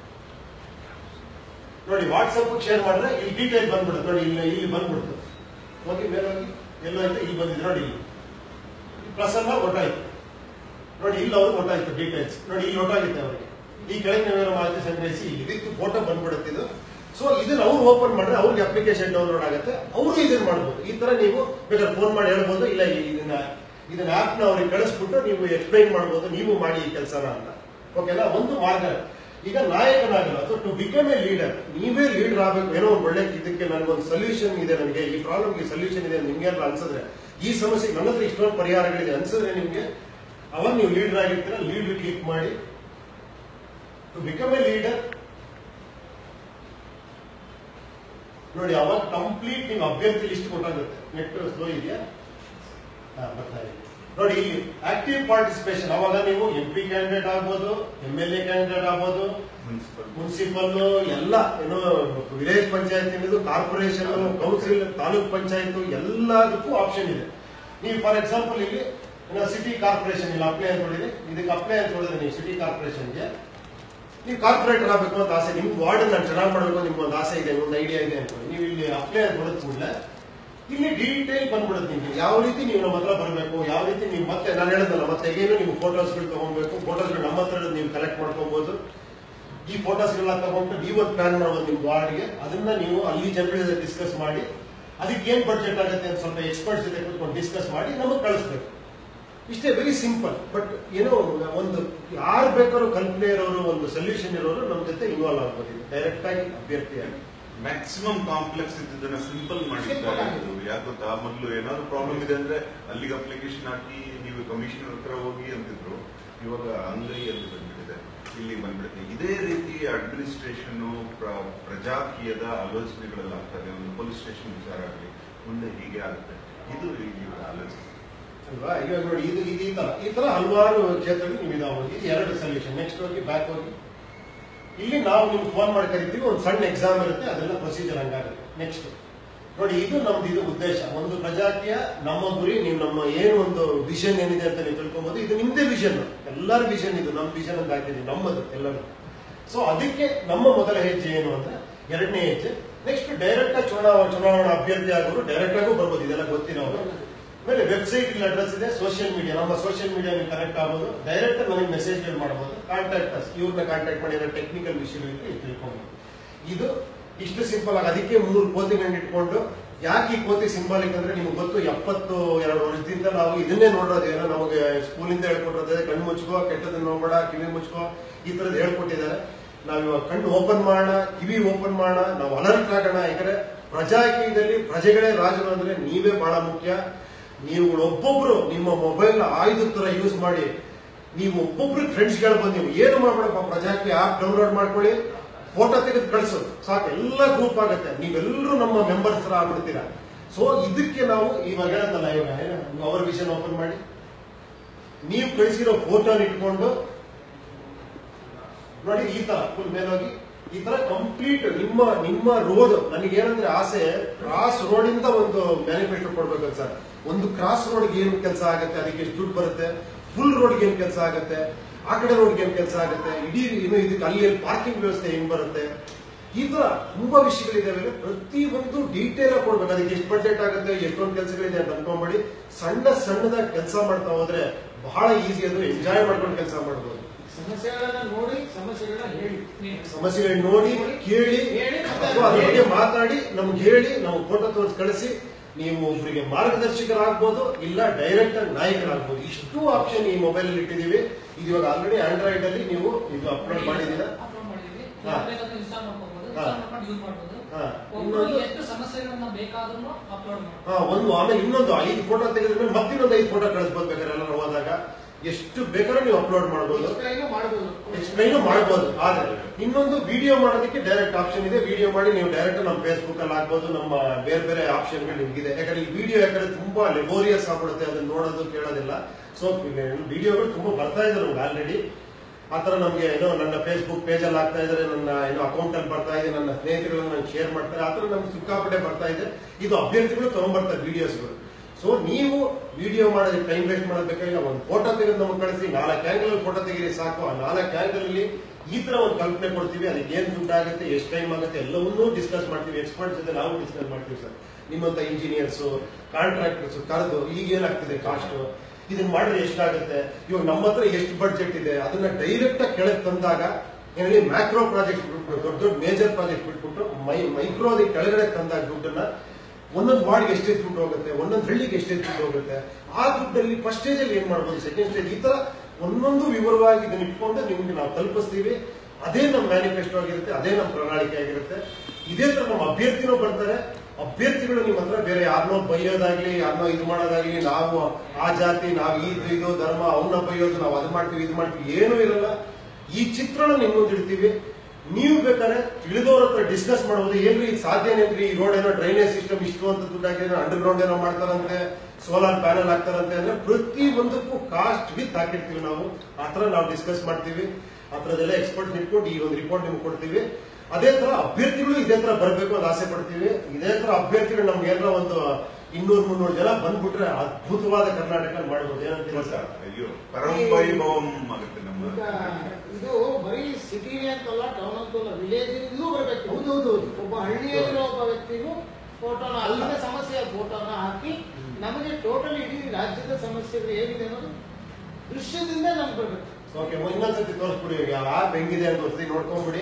ನೋಡಿ ವಾಟ್ಸ್ಆಪ್ ಶೇರ್ ಮಾಡಿದ್ರೆ ಇಲ್ಲಿ ಡೀಟೇಲ್ ಬಂದ್ಬಿಡುತ್ತೆ ನೋಡಿ ಇಲ್ಲಿ ಇಲ್ಲಿ ಬಂದ್ಬಿಡ್ತು ಹೋಗಿ ಮೇಲೆ ಹೋಗಿ ಎಲ್ಲೋ ಆಯ್ತು ಇಲ್ಲಿ ಬಂದಿದೆ ನೋಡಿ ಇಲ್ಲಿ ಪ್ಲಸ್ ಅಲ್ಲ ಒಟ್ಟಾಯ್ತು ನೋಡಿ ಇಲ್ಲಿ ಅವ್ರಿಗೆ ಒಟ್ಟಾಯ್ತು ಡೀಟೇಲ್ಸ್ ನೋಡಿ ಇಲ್ಲಿ ಒಟ್ಟಾಗಿತ್ತೆ ಅವರಿಗೆ ಈ ಕೆಳಗೆ ನಾವೇನೋ ಮಾಹಿತಿ ಸಂಗ್ರಹಿಸಿ ಇದಕ್ಕೆ ಫೋಟೋ ಬಂದ್ಬಿಡುತ್ತೆ ಇದು ಸೊ ಇದನ್ನ ಅವ್ರು ಓಪನ್ ಮಾಡಿದ್ರೆ ಅವ್ರಿಗೆ ಅಪ್ಲಿಕೇಶನ್ ಡೌನ್ಲೋಡ್ ಆಗುತ್ತೆ ಅವರು ಇದನ್ನ ಮಾಡ್ಬೋದು ಈ ತರ ನೀವು ಬೇಕಾದ್ರೆ ಫೋನ್ ಮಾಡಿ ಹೇಳ್ಬೋದು ಇಲ್ಲ ಇದನ್ನ ಇದನ್ನ ಆಪ್ ನ ಅವ್ರಿಗೆ ಕಳಿಸ್ಬಿಟ್ಟು ನೀವು ಎಕ್ಸ್ಪ್ಲೈನ್ ಮಾಡ್ಬೋದು ನೀವು ಮಾಡಿ ಈ ಕೆಲಸನ ಅಂತ ಓಕೆನಾ ಒಂದು ಮಾರ್ಗ ಈಗ ನಾಯಕನಾಗಲ್ಲ ಅಥವಾ ಟು ಬಿಕಮ್ ಎ ಲೀಡರ್ ನೀವೇ ಲೀಡರ್ ಆಗಬೇಕು ಏನೋ ಒಂದು ಒಳ್ಳೆ ಇದಕ್ಕೆ ನನಗೊಂದು ಸೊಲ್ಯೂಷನ್ ಇದೆ ನನಗೆ ಈ ಪ್ರಾಬ್ಲಮ್ಗೆ ಸೊಲ್ಯೂಷನ್ ಇದೆ ನಿಮ್ಗೆ ಎಲ್ಲ ಅನ್ಸಿದ್ರೆ ಈ ಸಮಸ್ಯೆಗೆ ನನ್ನ ಹತ್ರ ಇಷ್ಟೊಂದು ಪರಿಹಾರಗಳಿದೆ ಅನ್ಸಿದ್ರೆ ನಿಮ್ಗೆ ಅವಾಗ ನೀವು ಲೀಡರ್ ಆಗಿರ್ತೀರ ಲೀಡರ್ ಕ್ಲಿಕ್ ಮಾಡಿ ಟು ಬಿಕಮ್ ಎ ಲೀಡರ್ ನೋಡಿ ಅವಾಗ ಕಂಪ್ಲೀಟ್ ನೀವು ಅಭ್ಯರ್ಥಿ ಲಿಸ್ಟ್ ಕೊಟ್ಟಾಗುತ್ತೆ ನೆಟ್ ಸ್ಲೋ ಇದೆಯಾ ಹಾ, ಬರ್ತಾ ಇದೆ ನೋಡಿ ಇಲ್ಲಿ ಆಕ್ಟಿವ್ ಪಾರ್ಟಿಸಿಪೇಷನ್ ಅವಾಗ ನೀವು ಎಂ ಪಿ ಕ್ಯಾಂಡಿಡೇಟ್ ಆಗ್ಬೋದು ಎಂ ಎಲ್ ಎ ಕ್ಯಾಂಡಿಡೇಟ್ ಆಗ್ಬೋದು ಮುನ್ಸಿಪಲ್ ಮುನ್ಸಿಪಲ್ ಎಲ್ಲ ಏನೋ village panchayat corporation council taluk panchayat ಎಲ್ಲದಕ್ಕೂ ಆಪ್ಷನ್ ಇದೆ ನೀವು ಫಾರ್ ಎಕ್ಸಾಂಪಲ್ ಇಲ್ಲಿ ಸಿಟಿ ಕಾರ್ಪೊರೇಷನ್ ಇಲ್ಲಿ ಅಪ್ಲೈ ಅಂತ ಹೊಡಿದೆ ಇದಕ್ಕೆ ಅಪ್ಲೈ ಅಂತ ಹೊಡೆದ್ರೆ ನೀವು ಸಿಟಿ ಕಾರ್ಪೊರೇಷನ್ಗೆ ನೀವು ಕಾರ್ಪೊರೇಟರ್ ಆಗಬೇಕು ಅಂತ ಆಸೆ ನಿಮ್ಗೆ ವಾರ್ಡ್ ನಾನು ಚೆನ್ನಾಗಿ ಮಾಡಬೇಕು ನಿಮ್ಗೆ ಒಂದು ಆಸೆ ಇದೆ ಒಂದು ಐಡಿಯಾ ಇದೆ ಅನ್ಕೊಳ್ಳಿ ನೀವು ಇಲ್ಲಿ ಅಪ್ಲೈ ಅಂತ ಹೊಡೆದ ಕೂಡಲೇ ಇಲ್ಲಿ ಡೀಟೇಲ್ ಬಂದ್ಬಿಡುತ್ತೆ ನಿಮ್ಗೆ ಯಾವ ರೀತಿ ನೀವು ನಮ್ಮ ಹತ್ರ ಬರಬೇಕು ಯಾವ ರೀತಿ ನೀವು ಮತ್ತೆ ನಾನು ಹೇಳಿದ್ನಲ್ಲ ಮತ್ತೆ ಏನು ನೀವು ಫೋಟೋಸ್ಗಳು ತಗೊಬೇಕು ಫೋಟೋಸ್ಗಳು ನಮ್ಮ ಹತ್ರ ಇರೋದು ನೀವು ಕಲೆಕ್ಟ್ ಮಾಡ್ಕೋಬಹುದು ಈ ಫೋಟೋಸ್ಗಳನ್ನ ತಗೊಂಡು ನೀವು ಒಂದು ಪ್ಲಾನ್ ಮಾಡ್ಬೋದು ನಿಮ್ ವಾರ್ಡ್ಗೆ ಅದನ್ನ ನೀವು ಅಲ್ಲಿ ಜನರ ಜೊತೆ ಡಿಸ್ಕಸ್ ಮಾಡಿ ಅದಕ್ಕೆ ಏನ್ ಬಡ್ಜೆಟ್ ಆಗುತ್ತೆ ಅಂತ ಸ್ವಲ್ಪ ಎಕ್ಸ್ಪರ್ಟ್ಸ್ ಜೊತೆ ಕೂತ್ಕೊಂಡು ಡಿಸ್ಕಸ್ ಮಾಡಿ ನಮಗೆ ಕಳಿಸ್ಬೇಕು ಇಷ್ಟೇ ವೆರಿ ಸಿಂಪಲ್ ಬಟ್ ಏನೋ ಒಂದು ಯಾರು ಬೇಕಾದ್ರೂ ಕಲ್ಪನೆ ಇರೋರು ಒಂದು ಸೊಲ್ಯೂಷನ್ ಇರೋರು ನಮ್ಮ ಜೊತೆ ಇನ್ವಾಲ್ವ್ ಆಗ್ಬೋದು ಡೈರೆಕ್ಟ್ ಆಗಿ ಅಭ್ಯರ್ಥಿಯಾಗಿ ಮ್ಯಾಕ್ಸಿಮಮ್ ಕಾಂಪ್ಲೆಕ್ಸ್ ಇದ್ದದನ್ನ ಸಿಂಪಲ್ ಮಾಡಿದ್ದಾರೆ ಇದು ಯಾಕೆ ಗೊತ್ತಾ ಮೊದಲು ಏನಾದ್ರು ಪ್ರಾಬ್ಲಮ್ ಇದೆ ಅಂದ್ರೆ ಅಲ್ಲಿಗೆ ಅಪ್ಲಿಕೇಶನ್ ಹಾಕಿ ನೀವು ಕಮಿಷನರ್ ಹತ್ರ ಹೋಗಿ ಅಂತಿದ್ರು ಇವಾಗ ಅಂಗೈ ಅಂತ ಬಂದ್ಬಿಟ್ಟಿದೆ ಇಲ್ಲಿ ಬಂದ್ಬಿಡುತ್ತೆ ಇದೇ ರೀತಿ ಅಡ್ಮಿನಿಸ್ಟ್ರೇಷನ್ ಪ್ರಜಾಕೀಯದ ಆಲೋಚನೆಗಳೆಲ್ಲ ಆಗ್ತದೆ ಒಂದು ಪೊಲೀಸ್ ಸ್ಟೇಷನ್ ವಿಚಾರ ಆಗಲಿ ಮುಂದೆ ಹೀಗೆ ಆಗುತ್ತೆ ಇದು ಇವರ ಆಲೋಚನೆ ಅಲ್ವಾ ಇವಾಗ ನೋಡಿ ಇದು ಇದು ಈ ತರ ಈ ತರ ಹಲವಾರು ಕ್ಷೇತ್ರಗಳು ನೀವು ಇದಾವೆ ಇದು ಎರಡು ಸೊಲ್ಯೂಷನ್ ನೆಕ್ಸ್ಟ್ ಹೋಗಿ ಬ್ಯಾಕ್ ಹೋಗಿ ಇಲ್ಲಿ ನಾವು ನಿಮ್ಗೆ ಫೋನ್ ಮಾಡಿ ಕರಿತೀವಿ ಒಂದು ಸಣ್ಣ ಎಕ್ಸಾಮ್ ಇರುತ್ತೆ ಅದೆಲ್ಲ ಪ್ರೊಸೀಜರ್ ಹಂಗಾಗುತ್ತೆ ನೆಕ್ಸ್ಟ್ ನೋಡಿ ಇದು ನಮ್ದು ಇದು ಉದ್ದೇಶ ಒಂದು ಪ್ರಜಾಕೀಯ ನಮ್ಮ ಗುರಿ ನೀವು ನಮ್ಮ ಏನು ಒಂದು ವಿಷನ್ ಏನಿದೆ ಅಂತ ನೀವು ತಿಳ್ಕೊಬಹುದು ಇದು ನಿಮ್ದೇ ವಿಷನ್ ಎಲ್ಲರ ವಿಷನ್ ಇದು ನಮ್ಮ ವಿಷನ್ ಅಂತ ಹಾಕಿದೀವಿ ನಮ್ಮದು ಎಲ್ಲರೂ ಸೊ ಅದಕ್ಕೆ ನಮ್ಮ ಮೊದಲ ಹೆಜ್ಜೆ ಏನು ಅಂದ್ರೆ ಎರಡನೇ ಹೆಜ್ಜೆ ನೆಕ್ಸ್ಟ್ ಡೈರೆಕ್ಟ್ ಆಗಿ ಚುನಾವಣಾ ಚುನಾವಣಾ ಅಭ್ಯರ್ಥಿ ಆಗೋರು ಡೈರೆಕ್ಟ್ ಆಗು ಬರ್ಬೋದು ಇದೆಲ್ಲ ಗೊತ್ತಿರೋರು ಆಮೇಲೆ ವೆಬ್ಸೈಟ್ ಇಲ್ಲಿ ಅಡ್ರೆಸ್ ಇದೆ ಸೋಷಿಯಲ್ ಮೀಡಿಯಾ ನಮ್ಮ ಸೋಷಿಯಲ್ ಮೀಡಿಯಾ ನೀವು ಕನೆಕ್ಟ್ ಆಗ್ಬೋದು ಡೈರೆಕ್ಟ್ ನನಗೆ ಮೆಸೇಜ್ಗಳು ಮಾಡಬಹುದು ಕಾಂಟ್ಯಾಕ್ಟ್ ಅಸ್ ಇವ್ರನ್ನ ಕಾಂಟ್ಯಾಕ್ಟ್ ಮಾಡಿರೋ ಟೆಕ್ನಿಕಲ್ ವಿಷಯಗಳಿಗೆ ತಿಳ್ಕೊಬಹುದು ಇದು ಇಷ್ಟು ಸಿಂಪಲ್ ಆಗಿ ಅದಕ್ಕೆ ಮೂರು ಕೋತಿಗಳನ್ನ ಇಟ್ಕೊಂಡು ಯಾಕೆ ಈ ಕೋತಿ ಸಿಂಬಾಲಿಕ್ ಅಂದ್ರೆ ನಿಮ್ಗೆ ಗೊತ್ತು ಎಪ್ಪತ್ತು ಎರಡು ವರ್ಷದಿಂದ ನಾವು ಇದನ್ನೇ ನೋಡೋದು ಏನೋ ನಮಗೆ ಸ್ಕೂಲಿಂದ ಹೇಳ್ಕೊಟ್ಟಿರೋದೇ ಕಣ್ಣು ಮುಚ್ಕೋ ಕೆಟ್ಟದನ್ನ ನೋಡ್ಬೇಡ ಕಿವಿ ಮುಚ್ಕೋ ಈ ತರದ್ ಹೇಳ್ಕೊಟ್ಟಿದ್ದಾರೆ ನಾವ್ ಇವಾಗ ಕಣ್ಣು ಓಪನ್ ಮಾಡೋಣ ಕಿವಿ ಓಪನ್ ಮಾಡೋಣ ನಾವು ಅಲರ್ಟ್ ಆಗೋಣ ಯಾಕಂದ್ರೆ ಪ್ರಜಾಕೀಯದಲ್ಲಿ ಪ್ರಜೆಗಳೇ ರಾಜರು ಅಂದ್ರೆ ನೀವೇ ಬಹಳ ಮುಖ್ಯ ನೀವು ಒಬ್ಬೊಬ್ರು ನಿಮ್ಮ ಮೊಬೈಲ್ ಆಯುಧ ತರ ಯೂಸ್ ಮಾಡಿ ನೀವು ಒಬ್ಬೊಬ್ರು ಫ್ರೆಂಡ್ಸ್ ಬಂದು ನೀವು ಏನು ಮಾಡ್ಬೇಡಪ್ಪ ಪ್ರಜಾಕೀಯ ಆಪ್ ಡೌನ್ಲೋಡ್ ಮಾಡ್ಕೊಳ್ಳಿ ಫೋಟೋ ತೆಗೆದು ಕಳಿಸು ಸಾಕು ಎಲ್ಲ ಗ್ರೂಪ್ ಆಗುತ್ತೆ ನೀವೆಲ್ಲರೂ ನಮ್ಮ ಮೆಂಬರ್ಸ್ ತರ ಆಗ್ಬಿಡ್ತೀರಾ ಸೊ ಇದಕ್ಕೆ ನಾವು ಇವಾಗ ಹೇಳತ್ತಲ್ಲ ಇವಾಗ ಏನು? ಅವರ ವಿಷನ್ ಓಪನ್ ಮಾಡಿ ನೀವು ಕಳಿಸಿರೋ ಫೋಟೋನ ಇಟ್ಕೊಂಡು ನೋಡಿ ಈ ತರ ಫುಲ್ ಮೇಲೋಗಿ ಈ ತರ ಕಂಪ್ಲೀಟ್ ನಿಮ್ಮ ನಿಮ್ಮ ರೋಡ್ ನನಗೇನಂದ್ರೆ ಆಸೆ ಕ್ರಾಸ್ ರೋಡ್ ಇಂದ ಒಂದು ಮ್ಯಾನಿಫೆಸ್ಟೋ ಕೊಡ್ಬೇಕು ಸರ್ ಒಂದು ಕ್ರಾಸ್ ರೋಡ್ ಏನು ಕೆಲಸ ಆಗುತ್ತೆ ಅದಕ್ಕೆ ಎಷ್ಟು ದುಡ್ಡು ಬರುತ್ತೆ ಫುಲ್ ರೋಡ್ಗೆ ಏನ್ ಕೆಲಸ ಆಗುತ್ತೆ ಆ ಕಡೆ ರೋಡ್ಗೆ ಏನ್ ಕೆಲಸ ಆಗುತ್ತೆ ಇಡೀ ಇನ್ನು ಇದಕ್ಕೆ ಅಲ್ಲಿ ಪಾರ್ಕಿಂಗ್ ವ್ಯವಸ್ಥೆ ಹೆಂಗ್ ಬರುತ್ತೆ ಈ ತರ ತುಂಬಾ ವಿಷಯಗಳಿದಾವೆ ಪ್ರತಿ ಒಂದು ಡೀಟೇಲ್ ಆಗಿ ಕೊಡ್ಬೇಕು ಅದಕ್ಕೆ ಎಷ್ಟು ಬಡ್ಜೆಟ್ ಆಗುತ್ತೆ ಎಷ್ಟೊಂದು ಕೆಲಸಗಳಿದೆ ಅಂತ ಅನ್ಕೊಂಬೇಡಿ ಸಣ್ಣ ಸಣ್ಣದಾಗಿ ಕೆಲಸ ಮಾಡ್ತಾ ಹೋದ್ರೆ ಬಹಳ ಈಸಿ ಅದು ಎಂಜಾಯ್ ಮಾಡ್ಕೊಂಡು ಕೆಲಸ ಮಾಡ್ಬೋದು ಸಮಸ್ಯೆಗಳನ್ನ ನೋಡಿ ಸಮಸ್ಯೆಗಳನ್ನ ಹೇಳಿ ನೀವು. ಸಮಸ್ಯೆಗಳನ್ನ ನೋಡಿ ಕೇಳಿ ಹೇಳಿ ಮತ್ತೆ ಅಥವಾ ಅದ್ರ ಬಗ್ಗೆ ಮಾತಾಡಿ ನಮ್ಗೆ ಹೇಳಿ ನಾವು ಫೋಟೋ ತೋರಿಸಿ ಕಳಿಸಿ ನೀವು ಒಬ್ಬರಿಗೆ ಮಾರ್ಗದರ್ಶಕರಾಗ್ಬೋದು ಇಲ್ಲ ಡೈರೆಕ್ಟ್ ಆಗಿ ನಾಯಕರಾಗ್ಬೋದು ಇಷ್ಟು ಆಪ್ಷನ್ ಈ ಮೊಬೈಲ್ ಅಲ್ಲಿ ಇಟ್ಟಿದೀವಿ ಇದು ಇವಾಗ ಆಲ್ರೆಡಿ ಆಂಡ್ರಾಯ್ಡ್ ಅಲ್ಲಿ ನೀವು ಇದು ಅಪ್ಲೋಡ್ ಮಾಡಿದ್ದೀರಾ ಅಪ್ಲೋಡ್ ಮಾಡಿದೀವಿ ಹಾ. ಯಾರು ಬೇಕಾದ್ರೂ ಇನ್ಸ್ಟಾಲ್ ಮಾಡ್ಕೋಬಹುದು ಹಾ. ಇನ್ಸ್ಟಾಲ್ ಮಾಡ್ಕೊಂಡು ಯೂಸ್ ಮಾಡ್ಬೋದು ಹಾ. ಒಬ್ಬರು ಇನ್ನೊಂದು- ಎಷ್ಟು ಸಮಸ್ಯೆಗಳನ್ನ ಬೇಕಾದ್ರೂ ಅಪ್ಲೋಡ್ ಮಾಡ್ಬೋದು ಹಾ ಒಂದು ಆಮೇಲೆ ಇನ್ನೊಂದು ಐದು ಫೋಟೋ ತೆಗೆದ್ಮೇಲೆ ಮತ್ತಿನ್ನೊಂದು ಐದು ಫೋಟೋ ಕಳಿಸ್ಬೋದು ಬೇಕಾದ್ರೆ ಎಲ್ಲ ಹೋದಾಗ ಎಷ್ಟು ಬೇಕಾದ್ರೂ ನೀವು ಅಪ್ಲೋಡ್ ಮಾಡ್ಬೋದು ಎಕ್ಸ್ಪ್ಲೈನು ಮಾಡ್ಬೋದು ಎಕ್ಸ್ಪ್ಲೈನ್ ಮಾಡಬಹುದು ಆದ್ರೆ ಇನ್ನೊಂದು ವಿಡಿಯೋ ಮಾಡೋದಕ್ಕೆ ಡೈರೆಕ್ಟ್ ಆಪ್ಷನ್ ಇದೆ ವಿಡಿಯೋ ಮಾಡಿ ನೀವು ಡೈರೆಕ್ಟ್ ನಮ್ಮ ಫೇಸ್ಬುಕ್ ಅಲ್ಲಿ ಹಾಕ್ಬೋದು ನಮ್ಮ ಬೇರೆ ಬೇರೆ ಆಪ್ಷನ್ಗಳು ನಿಮ್ಗಿದೆ ಯಾಕಂದ್ರೆ ಈ ವಿಡಿಯೋ ಯಾಕಂದ್ರೆ ತುಂಬಾ ಲೆಬೋರಿಯಸ್ ಆಗ್ಬಿಡುತ್ತೆ ಅದನ್ನ ನೋಡೋದು ಕೇಳೋದಿಲ್ಲ ಸೊ ವಿಡಿಯೋಗಳು ತುಂಬಾ ಬರ್ತಾ ಇದೆ ನಮ್ಗೆ ಆಲ್ರೆಡಿ ಆತರ ನಮ್ಗೆ ಏನೋ ನನ್ನ ಫೇಸ್ಬುಕ್ ಪೇಜ್ ಅಲ್ಲಿ ಆಗ್ತಾ ಇದಾರೆ ನನ್ನ ಏನೋ ಅಕೌಂಟ್ ಅಲ್ಲಿ ಬರ್ತಾ ಇದೆ ನನ್ನ ಸ್ನೇಹಿತರುಗಳನ್ನ ನಂಗೆ ಶೇರ್ ಮಾಡ್ತಾರೆ ಆತರ ನಮ್ಗೆ ಸಿಕ್ಕಾಪಟ್ಟೆ ಬರ್ತಾ ಇದೆ ಇದು ಅಭ್ಯರ್ಥಿಗಳು ತಗೊಂಡ್ಬರ್ತಾರೆ ವಿಡಿಯೋಸ್ಗಳು ಸೊ ನೀವು ವಿಡಿಯೋ ಮಾಡೋದಕ್ಕೆ ಟೈಮ್ ವೇಸ್ಟ್ ಮಾಡೋದಕ್ಕಾಗಿಲ್ಲ ಒಂದು ಫೋಟೋ ತೆಗೆದು ನಮ್ಗೆ ಕಳಿಸಿ ನಾಲ್ಕು ಆಂಗಲ್ ಅಲ್ಲಿ ಫೋಟೋ ತೆಗೀರಿ ಸಾಕು ಆ ನಾಲ್ಕು ಆಂಗಲ್ ಅಲ್ಲಿ ಈ ತರ ಒಂದು ಕಲ್ಪನೆ ಕೊಡ್ತೀವಿ ಅದಕ್ಕೆ ಏನ್ ದುಡ್ಡು ಆಗುತ್ತೆ ಎಷ್ಟು ಟೈಮ್ ಆಗುತ್ತೆ ಎಲ್ಲವನ್ನೂ ಡಿಸ್ಕಸ್ ಮಾಡ್ತೀವಿ ಎಕ್ಸ್ಪರ್ಟ್ ಜೊತೆ ನಾವು ಡಿಸ್ಕಸ್ ಮಾಡ್ತೀವಿ ಸರ್ ನಿಮ್ಮಂತ ಇಂಜಿನಿಯರ್ಸ್ ಕಾಂಟ್ರಾಕ್ಟರ್ಸ್ ಕರೆದು ಈಗ ಏನಾಗ್ತಿದೆ ಕಾಸ್ಟ್ ಇದನ್ನ ಮಾಡಿದ್ರೆ ಎಷ್ಟಾಗುತ್ತೆ ಇವಾಗ ನಮ್ಮ ಹತ್ರ ಎಷ್ಟು ಬಡ್ಜೆಟ್ ಇದೆ ಅದನ್ನ ಡೈರೆಕ್ಟ್ ಆಗಿ ಕೆಳಗೆ ತಂದಾಗ ಏನಲ್ಲಿ ಮ್ಯಾಕ್ರೋ ಪ್ರಾಜೆಕ್ಟ್ ಬಿಟ್ಬಿಟ್ಟು ದೊಡ್ಡ ದೊಡ್ಡ ಮೇಜರ್ ಪ್ರಾಜೆಕ್ಟ್ ಬಿಟ್ಬಿಟ್ಟು ಮೈ ಮೈಕ್ರೋ ಅದಕ್ಕೆ ಕೆಳಗಡೆ ತಂದಾಗ ದುಡ್ಡನ್ನ ಒಂದೊಂದು ವಾರ್ಡ್ಗೆ ಎಷ್ಟೆಷ್ಟು ದುಡ್ಡು ಹೋಗುತ್ತೆ ಒಂದೊಂದು ಹಳ್ಳಿಗೆ ಎಷ್ಟೆಷ್ಟು ದುಡ್ಡು ಹೋಗುತ್ತೆ ಆ ದುಡ್ಡಲ್ಲಿ ಫಸ್ಟ್ ಸ್ಟೇಜ್ ಅಲ್ಲಿ ಏನ್ ಮಾಡ್ಬೋದು ಸೆಕೆಂಡ್ ಸ್ಟೇಜ್ ಈ ತರ ಒಂದೊಂದು ವಿವರವಾಗಿ ಇದನ್ನ ಇಟ್ಕೊಂಡು ನಿಮ್ಗೆ ನಾವು ತಲುಪಿಸ್ತೀವಿ ಅದೇ ನಮ್ಮ ಮ್ಯಾನಿಫೆಸ್ಟೋ ಆಗಿರುತ್ತೆ ಅದೇ ನಮ್ಮ ಪ್ರಣಾಳಿಕೆ ಆಗಿರುತ್ತೆ ಇದೇ ತರ ನಮ್ಮ ಅಭ್ಯರ್ಥಿನೂ ಬರ್ತಾರೆ ಅಭ್ಯರ್ಥಿಗಳು ನಿಮ್ಮ ಹತ್ರ ಬೇರೆ ಯಾರನ್ನೋ ಬೈಯೋದಾಗ್ಲಿ ಯಾರನ್ನೋ ಇದು ಮಾಡೋದಾಗ್ಲಿ ನಾವು ಆ ಜಾತಿ ನಾವು ಈ ಇದು ಧರ್ಮ ಅವನ್ನ ಬೈಯೋದು ನಾವು ಅದು ಮಾಡ್ತೀವಿ ಇದು ಮಾಡ್ತೀವಿ ಏನೂ ಇರಲ್ಲ ಈ ಚಿತ್ರಣ ನಿಮ್ ಮುಂದೆ ಇಡ್ತೀವಿ ನೀವು ಬೇಕಾದ್ರೆ ತಿಳಿದವ್ರ ಹತ್ರ ಡಿಸ್ಕಸ್ ಮಾಡಬಹುದು ಏನ್ರಿ ಇದು ಸಾಧ್ಯನೇನ್ರಿ ಈ ರೋಡ್ ಏನೋ ಡ್ರೈನೇಜ್ ಸಿಸ್ಟಮ್ ಇಷ್ಟು ಅಂತ ದುಡ್ಡಾಗಿ ಅಂಡರ್ ಗ್ರೌಂಡ್ ಏನೋ ಮಾಡ್ತಾರಂತೆ ಸೋಲಾರ್ ಪ್ಯಾನಲ್ ಹಾಕ್ತಾರಂತೆ ಅಂದ್ರೆ ಪ್ರತಿ ಒಂದಕ್ಕೂ ಕಾಸ್ಟ್ ವಿತ್ ಹಾಕಿರ್ತೀವಿ ನಾವು ಆತರ ನಾವು ಡಿಸ್ಕಸ್ ಮಾಡ್ತೀವಿ ಆ ಥರದ್ದೆಲ್ಲ ಎಕ್ಸ್ಪರ್ಟ್ ಇಟ್ಕೊಂಡು ಈ ಒಂದು ರಿಪೋರ್ಟ್ ನಿಮ್ಗೆ ಕೊಡ್ತೀವಿ ಅದೇ ತರ ಅಭ್ಯರ್ಥಿಗಳು ಇದೇ ತರ ಬರಬೇಕು ಅಂತ ಆಸೆ ಪಡ್ತೀವಿ ಇದೇ ತರ ಅಭ್ಯರ್ಥಿಗಳು ನಮ್ಗೆ ಏನೋ ಒಂದು ಇನ್ನೂರು ಮುನ್ನೂರು ಜನ ಬಂದ್ಬಿಟ್ರೆ ಅದ್ಭುತವಾದ ಕರ್ನಾಟಕ ಮಾಡ್ಬೋದು ಏನಂತೀರ ಸರ್ ಅಯ್ಯೋ ಪರಂವೈಭವಂ ಆಗುತ್ತೆ ನಮ್ಮ ಈಗ ಇದು ಬರೀ ಸಿಟಿಲಿ ಅಂತಲ್ಲ ಟೌನ್ ಅಂತಲ್ಲ ವಿಲೇಜ್ ಇಲ್ಲೂ ಬರ್ಬೇಕು ಹೌದು ಹೌದು ಹೌದು ಒಬ್ಬ ಹಳ್ಳಿಯಲ್ಲಿರೋ ಒಬ್ಬ ವ್ಯಕ್ತಿಗೂ ಫೋಟೋನ ಅಲ್ಲಿನ ಸಮಸ್ಯೆಯ ಫೋಟೋನ ಹಾಕಿ ನಮಗೆ ಟೋಟಲ್ ಇಡೀ ರಾಜ್ಯದ ಸಮಸ್ಯೆಗಳು ಹೇಗಿದೆ ಅನ್ನೋದು ದೃಶ್ಯದಿಂದ ನಮ್ಗೆ ಬರ್ಬೇಕು ಓಕೆ ಇನ್ನೊಂದ್ಸತಿ ತೋರಿಸ್ಬಿಡಿ ಈಗ ಆಪ್ ಹೆಂಗಿದೆ ಅಂತ ತೋರಿಸಿ ನೋಡ್ಕೊಂಡ್ಬಿಡಿ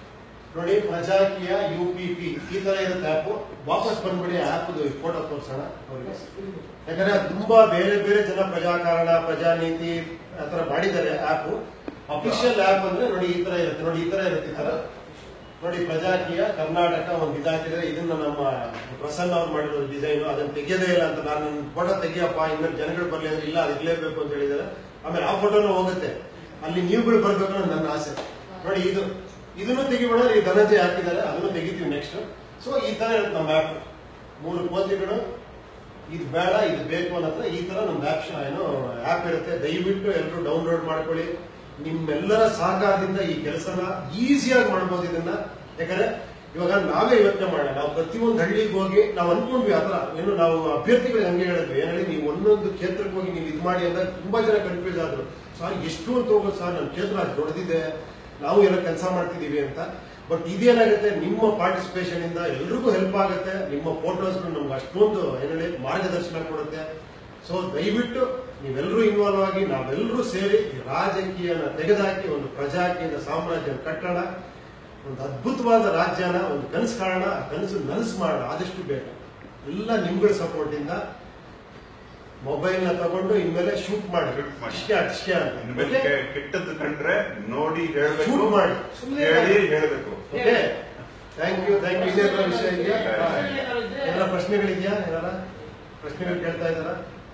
ನೋಡಿ ಪ್ರಜಾಕೀಯ ಯು ಪಿ ಪಿ ಈ ತರ ಇರುತ್ತೆ ಆಪ್ ವಾಪಸ್ ಬಂದ್ಬಿಡಿ ಆಪ್ ಫೋಟೋ ತೋರ್ಸೋಣ ಅವ್ರಿಗೆ ಯಾಕಂದ್ರೆ ಅದು ತುಂಬಾ ಬೇರೆ ಬೇರೆ ಜನ ಪ್ರಜಾಕಾರಣ ಪ್ರಜಾನೀತಿ ಆತರ ಮಾಡಿದ್ದಾರೆ ಆಪ್ ಅಫಿಷಿಯಲ್ ಆಪ್ ಅಂದ್ರೆ ನೋಡಿ ಈ ತರ ಇರುತ್ತೆ ನೋಡಿ ಈ ತರ ಇರುತ್ತೆ ಈ ತರ ನೋಡಿ ಪ್ರಜಾಕೀಯ ಕರ್ನಾಟಕ ಒಂದು ಇದಾಕಿದ್ರೆ ಇದನ್ನ ನಮ್ಮ ಪ್ರಸನ್ನ ಅವ್ರು ಮಾಡಿರೋ ಡಿಸೈನ್ ಅದನ್ನ ತೆಗೆಯೋದೇ ಇಲ್ಲ ಅಂತ ನಾನು ಫೋಟೋ ತೆಗಿಯಪ್ಪ ಇನ್ನು ಜನಗಳು ಬರ್ಲಿ ಅಂದ್ರೆ ಇಲ್ಲ ಅದು ಇರ್ಲೇಬೇಕು ಅಂತ ಹೇಳಿದ್ದಾರೆ ಆಮೇಲೆ ಆ ಫೋಟೋನು ಹೋಗುತ್ತೆ ಅಲ್ಲಿ ನೀವುಗಳು ಬರ್ಬೇಕು ಅನ್ನೋದು ನನ್ನ ಆಸೆ ನೋಡಿ ಇದು ಇದನ್ನು ತೆಗಿಬೇಡ ಈ ಧನಂಜಯ ಹಾಕಿದ್ದಾರೆ ಅದನ್ನು ತೆಗಿತೀವಿ ನೆಕ್ಸ್ಟ್ ಸೊ ಈ ತರ ಇರುತ್ತೆ ನಮ್ಮ ಆ್ಯಪ್ ಮೂರು ಕೋತಿಗಳು ಇದು ಬೇಡ ಇದು ಬೇಕು ಅನ್ನೋದ್ರ ಈ ತರ ನಮ್ದು ಆ್ಯಪ್ ಏನು ಆ್ಯಪ್ ಇರುತ್ತೆ ದಯವಿಟ್ಟು ಎಲ್ಲರೂ ಡೌನ್ಲೋಡ್ ಮಾಡ್ಕೊಳ್ಳಿ ನಿಮ್ಮೆಲ್ಲರ ಸಹಕಾರದಿಂದ ಈ ಕೆಲಸನ ಈಸಿಯಾಗಿ ಮಾಡ್ಬೋದು ಇದನ್ನ ಯಾಕಂದ್ರೆ ಇವಾಗ ನಾವೇ ಯೋಚನೆ ಮಾಡೋಣ ನಾವು ಪ್ರತಿಯೊಂದು ಹಳ್ಳಿಗೆ ಹೋಗಿ ನಾವು ಅನ್ಕೊಂಡ್ವಿ ಆತರ ಏನು ನಾವು ಅಭ್ಯರ್ಥಿಗಳಿಗೆ ಹಂಗೆ ಹೇಳಿದ್ವಿ ಏನ್ ಹೇಳಿ ನೀವು ಒಂದೊಂದು ಕ್ಷೇತ್ರಕ್ಕೆ ಹೋಗಿ ನೀವು ಇದು ಮಾಡಿ ಅಂತ ತುಂಬಾ ಜನ ಕನ್ಫ್ಯೂಸ್ ಆದ್ರು ಸರ್ ಎಷ್ಟು ಅಂತ ಹೋಗೋದು ಸರ್ ನನ್ನ ಕ್ಷೇತ್ರ ಅಷ್ಟು ದೊಡ್ಡದಿದೆ ನಾವು ಏನೋ ಕೆಲಸ ಮಾಡ್ತಿದೀವಿ ಅಂತ ಬಟ್ ಇದೇನಾಗುತ್ತೆ ನಿಮ್ಮ ಪಾರ್ಟಿಸಿಪೇಷನ್ ಇಂದ ಎಲ್ರಿಗೂ ಹೆಲ್ಪ್ ಆಗುತ್ತೆ ನಿಮ್ಮ ಫೋಟೋಸ್ ನಮ್ಗೆ ಅಷ್ಟೊಂದು ಏನ್ ಹೇಳಿ ಮಾರ್ಗದರ್ಶನ ಕೊಡುತ್ತೆ ಸೊ ದಯವಿಟ್ಟು ನೀವೆಲ್ಲರೂ ಇನ್ವಾಲ್ವ್ ಆಗಿ ನಾವೆಲ್ಲರೂ ಸೇರಿ ಈ ರಾಜಕೀಯನ ತೆಗೆದುಹಾಕಿ ಒಂದು ಪ್ರಜಾಕೀಯದ ಸಾಮ್ರಾಜ್ಯ ಕಟ್ಟೋಣ ಒಂದು ಅದ್ಭುತವಾದ ರಾಜ್ಯನ ಒಂದು ಕನಸು ಕಾರಣ ಆ ಕನಸು ನನಸು ಮಾಡೋಣ ಆದಷ್ಟು ಬೇಗ ಎಲ್ಲ ನಿಮ್ಗಳ ಸಪೋರ್ಟ್ ಇಂದ ಮೊಬೈಲ್ ನ ತಗೊಂಡು ಇನ್ಮೇಲೆ ಶೂಟ್ ಮಾಡಿ Shoot ಮಾಡಿ. ಇಷ್ಟೇ ಅಷ್ಟೇ ಅಂತ ಇನ್ಮೇಲೆ ಕೆ- ಕೆಟ್ಟದ್ದು ಕಂಡ್ರೆ ನೋಡಿ ಹೇಳ್ಬೇಕು ಶೂಟ್ ಮಾಡಿ ಹೇಳಿ ಹೇಳ್ಬೇಕು okay thank you thank you ಇದೇ ವಿಷಯ ಇದೆಯಾ Thank ಏನಾದ್ರು ಏನಾರ ಪ್ರಶ್ನೆಗಳಿದೆಯಾ ಏನಾರ ಪ್ರಶ್ನೆಗಳು ಕೇಳ್ತಾ ಇದ್ದಾರಾ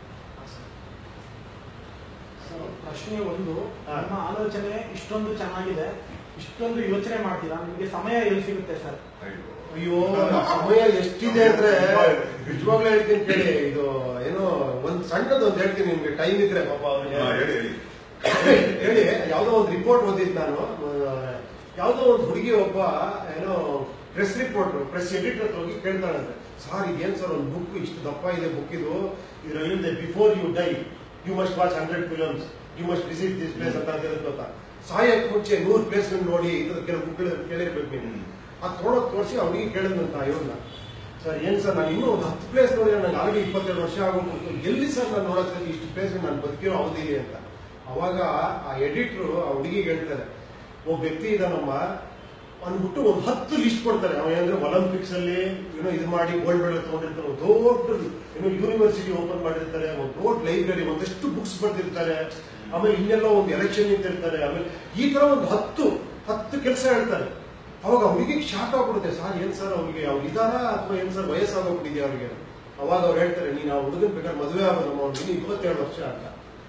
ಸರ್, ಪ್ರಶ್ನೆ ಒಂದು ಹಾ. ನಮ್ಮ ಆಲೋಚನೆ ಇಷ್ಟೊಂದು ಚೆನ್ನಾಗಿದೆ ಇಷ್ಟೊಂದು ಯೋಚನೆ ಮಾಡ್ತೀರಾ ನಿಮಗೆ ಸಮಯ ಎಲ್ಲಿ ಸಿಗುತ್ತೆ ಸರ್ ಅಯ್ಯೋ. ಅಯ್ಯೋ ಸಮಯ ಎಷ್ಟಿದೆ ಅಂದ್ರೆ ನಿಜವಾಗ್ಲೂ ಹೇಳ್ತೀನಿ ಕೇಳಿ ಇದು ಏನೋ ಒಂದ್ ಸಣ್ಣದೊಂದು ಹೇಳ್ತೀನಿ ನಿಮ್ಗೆ ಟೈಮ್ ಇದ್ರೆ ಪಾಪ ಅವ್ರಿಗೆ ಹಾ, ಹೇಳಿ ಹೇಳಿ ಹೇಳಿ ಯಾವ್ದೋ ಒಂದು ರಿಪೋರ್ಟ್ ಓದಿದ್ ನಾನು ಆ, ಯಾವ್ದೋ ಒಂದು ಹುಡುಗಿ ಒಬ್ಬ ಏನೋ ಪ್ರೆಸ್ ರಿಪೋರ್ಟರ್ ಪ್ರೆಸ್ ಎಡಿಟರ್ ಹೋಗಿ ಕೇಳ್ತಾಳಂತೆ ಸರ್ ಇದೇನ್ ಸರ್ ಒಂದು ಬುಕ್ ಇಷ್ಟು ದಪ್ಪ ಇದೆ ಬುಕ್ ಇದು ಇದರಲ್ಲಿ before you die you must watch hundred films you must visit this place ಅಂತ ಇರುತ್ತೆ ಗೊತ್ತಾ ಸಾಯಕ್ ಮುಂಚೆ ನೂರು ಪ್ಲೇಸ್ ನೋಡಿ ಇದ್ರ ಕೆಲವು ಬುಕ್ ಕೇಳಿರ್ಬೇಕು ನೀವು ಹ್ಮ್. ಅದು ತೊಗೊಳಕ್ ತೋರಿಸಿ ಅವನಿಗೆ ಕೇಳಿದಂತ ಇವ್ರನ್ನ ಸರ್ ಏನ್ ಸರ್ ನಾನು ಇನ್ನೂ ಒಂದು ಹತ್ತು ಪ್ಲೇಸ್ ನೋಡಿ ನನಗೆ ಆಲ್ರೆಡಿ ಇಪ್ಪತ್ತೆರಡು ವರ್ಷ ಆಗೋಗ್ಬಿಟ್ಟು ಎಲ್ಲಿ ಸರ್ ನಾನು ನೋಡಕ್ ಇಷ್ಟು ಪ್ಲೇಸ್ ನಾನು ಬದುಕಿರೋ ಅವಧಿ ಅಂತ ಅವಾಗ ಆ ಎಡಿಟ್ರು ಆ ಹುಡುಗಿಗೆ ಹೇಳ್ತಾರೆ ಒಬ್ಬ ವ್ಯಕ್ತಿ ಇದಾನಮ್ಮ ಅಂದ್ಬಿಟ್ಟು ಒಂದು ಹತ್ತು ಲಿಸ್ಟ್ ಕೊಡ್ತಾರೆ ಅವ ಏನಂದ್ರೆ ಒಲಿಂಪಿಕ್ಸ್ ಅಲ್ಲಿ ಏನೋ ಇದು ಮಾಡಿ ಗೋಲ್ಡ್ ಮೆಡಲ್ ತಗೊಂಡಿರ್ತಾರೆ ಒಂದು ದೊಡ್ಡ ಏನೋ ಯೂನಿವರ್ಸಿಟಿ ಓಪನ್ ಮಾಡಿರ್ತಾರೆ ಒಂದು ದೊಡ್ಡ ಲೈಬ್ರರಿ ಒಂದಷ್ಟು ಬುಕ್ಸ್ ಬರ್ದಿರ್ತಾರೆ ಆಮೇಲೆ ಇನ್ನೆಲ್ಲ ಒಂದು ಎಲೆಕ್ಷನ್ ನಿಂತಿರ್ತಾರೆ ಆಮೇಲೆ ಈ ತರ ಒಂದು ಹತ್ತು ಹತ್ತು ಕೆಲಸ ಹೇಳ್ತಾರೆ ಅವಾಗ ಅವ್ರಿಗೆ ಶಾಕ್ ಆಗ್ಬಿಡುತ್ತೆ ಸರ್ ಏನ್ ಸರ್ ಅವ್ರಿಗೆ ಅವ್ರು ಇದಾರ ಅಥವಾ ಏನ್ ಸರ್ ವಯಸ್ಸಾಗೋಗ್ಬಿಟ್ಟಿದ್ಯಾ ಅವ್ರಿಗೆ ಅವಾಗ ಅವ್ರು ಹೇಳ್ತಾರೆ ನೀನು ಆ ಹುಡುಗನ್ ಬೇಕಾದ್ರೆ ಮದುವೆ ಆಗೋದಮ್ಮ ಅವ್ನಿಗೆ ಇಪ್ಪತ್ತೇಳು ವರ್ಷ ಅಂತ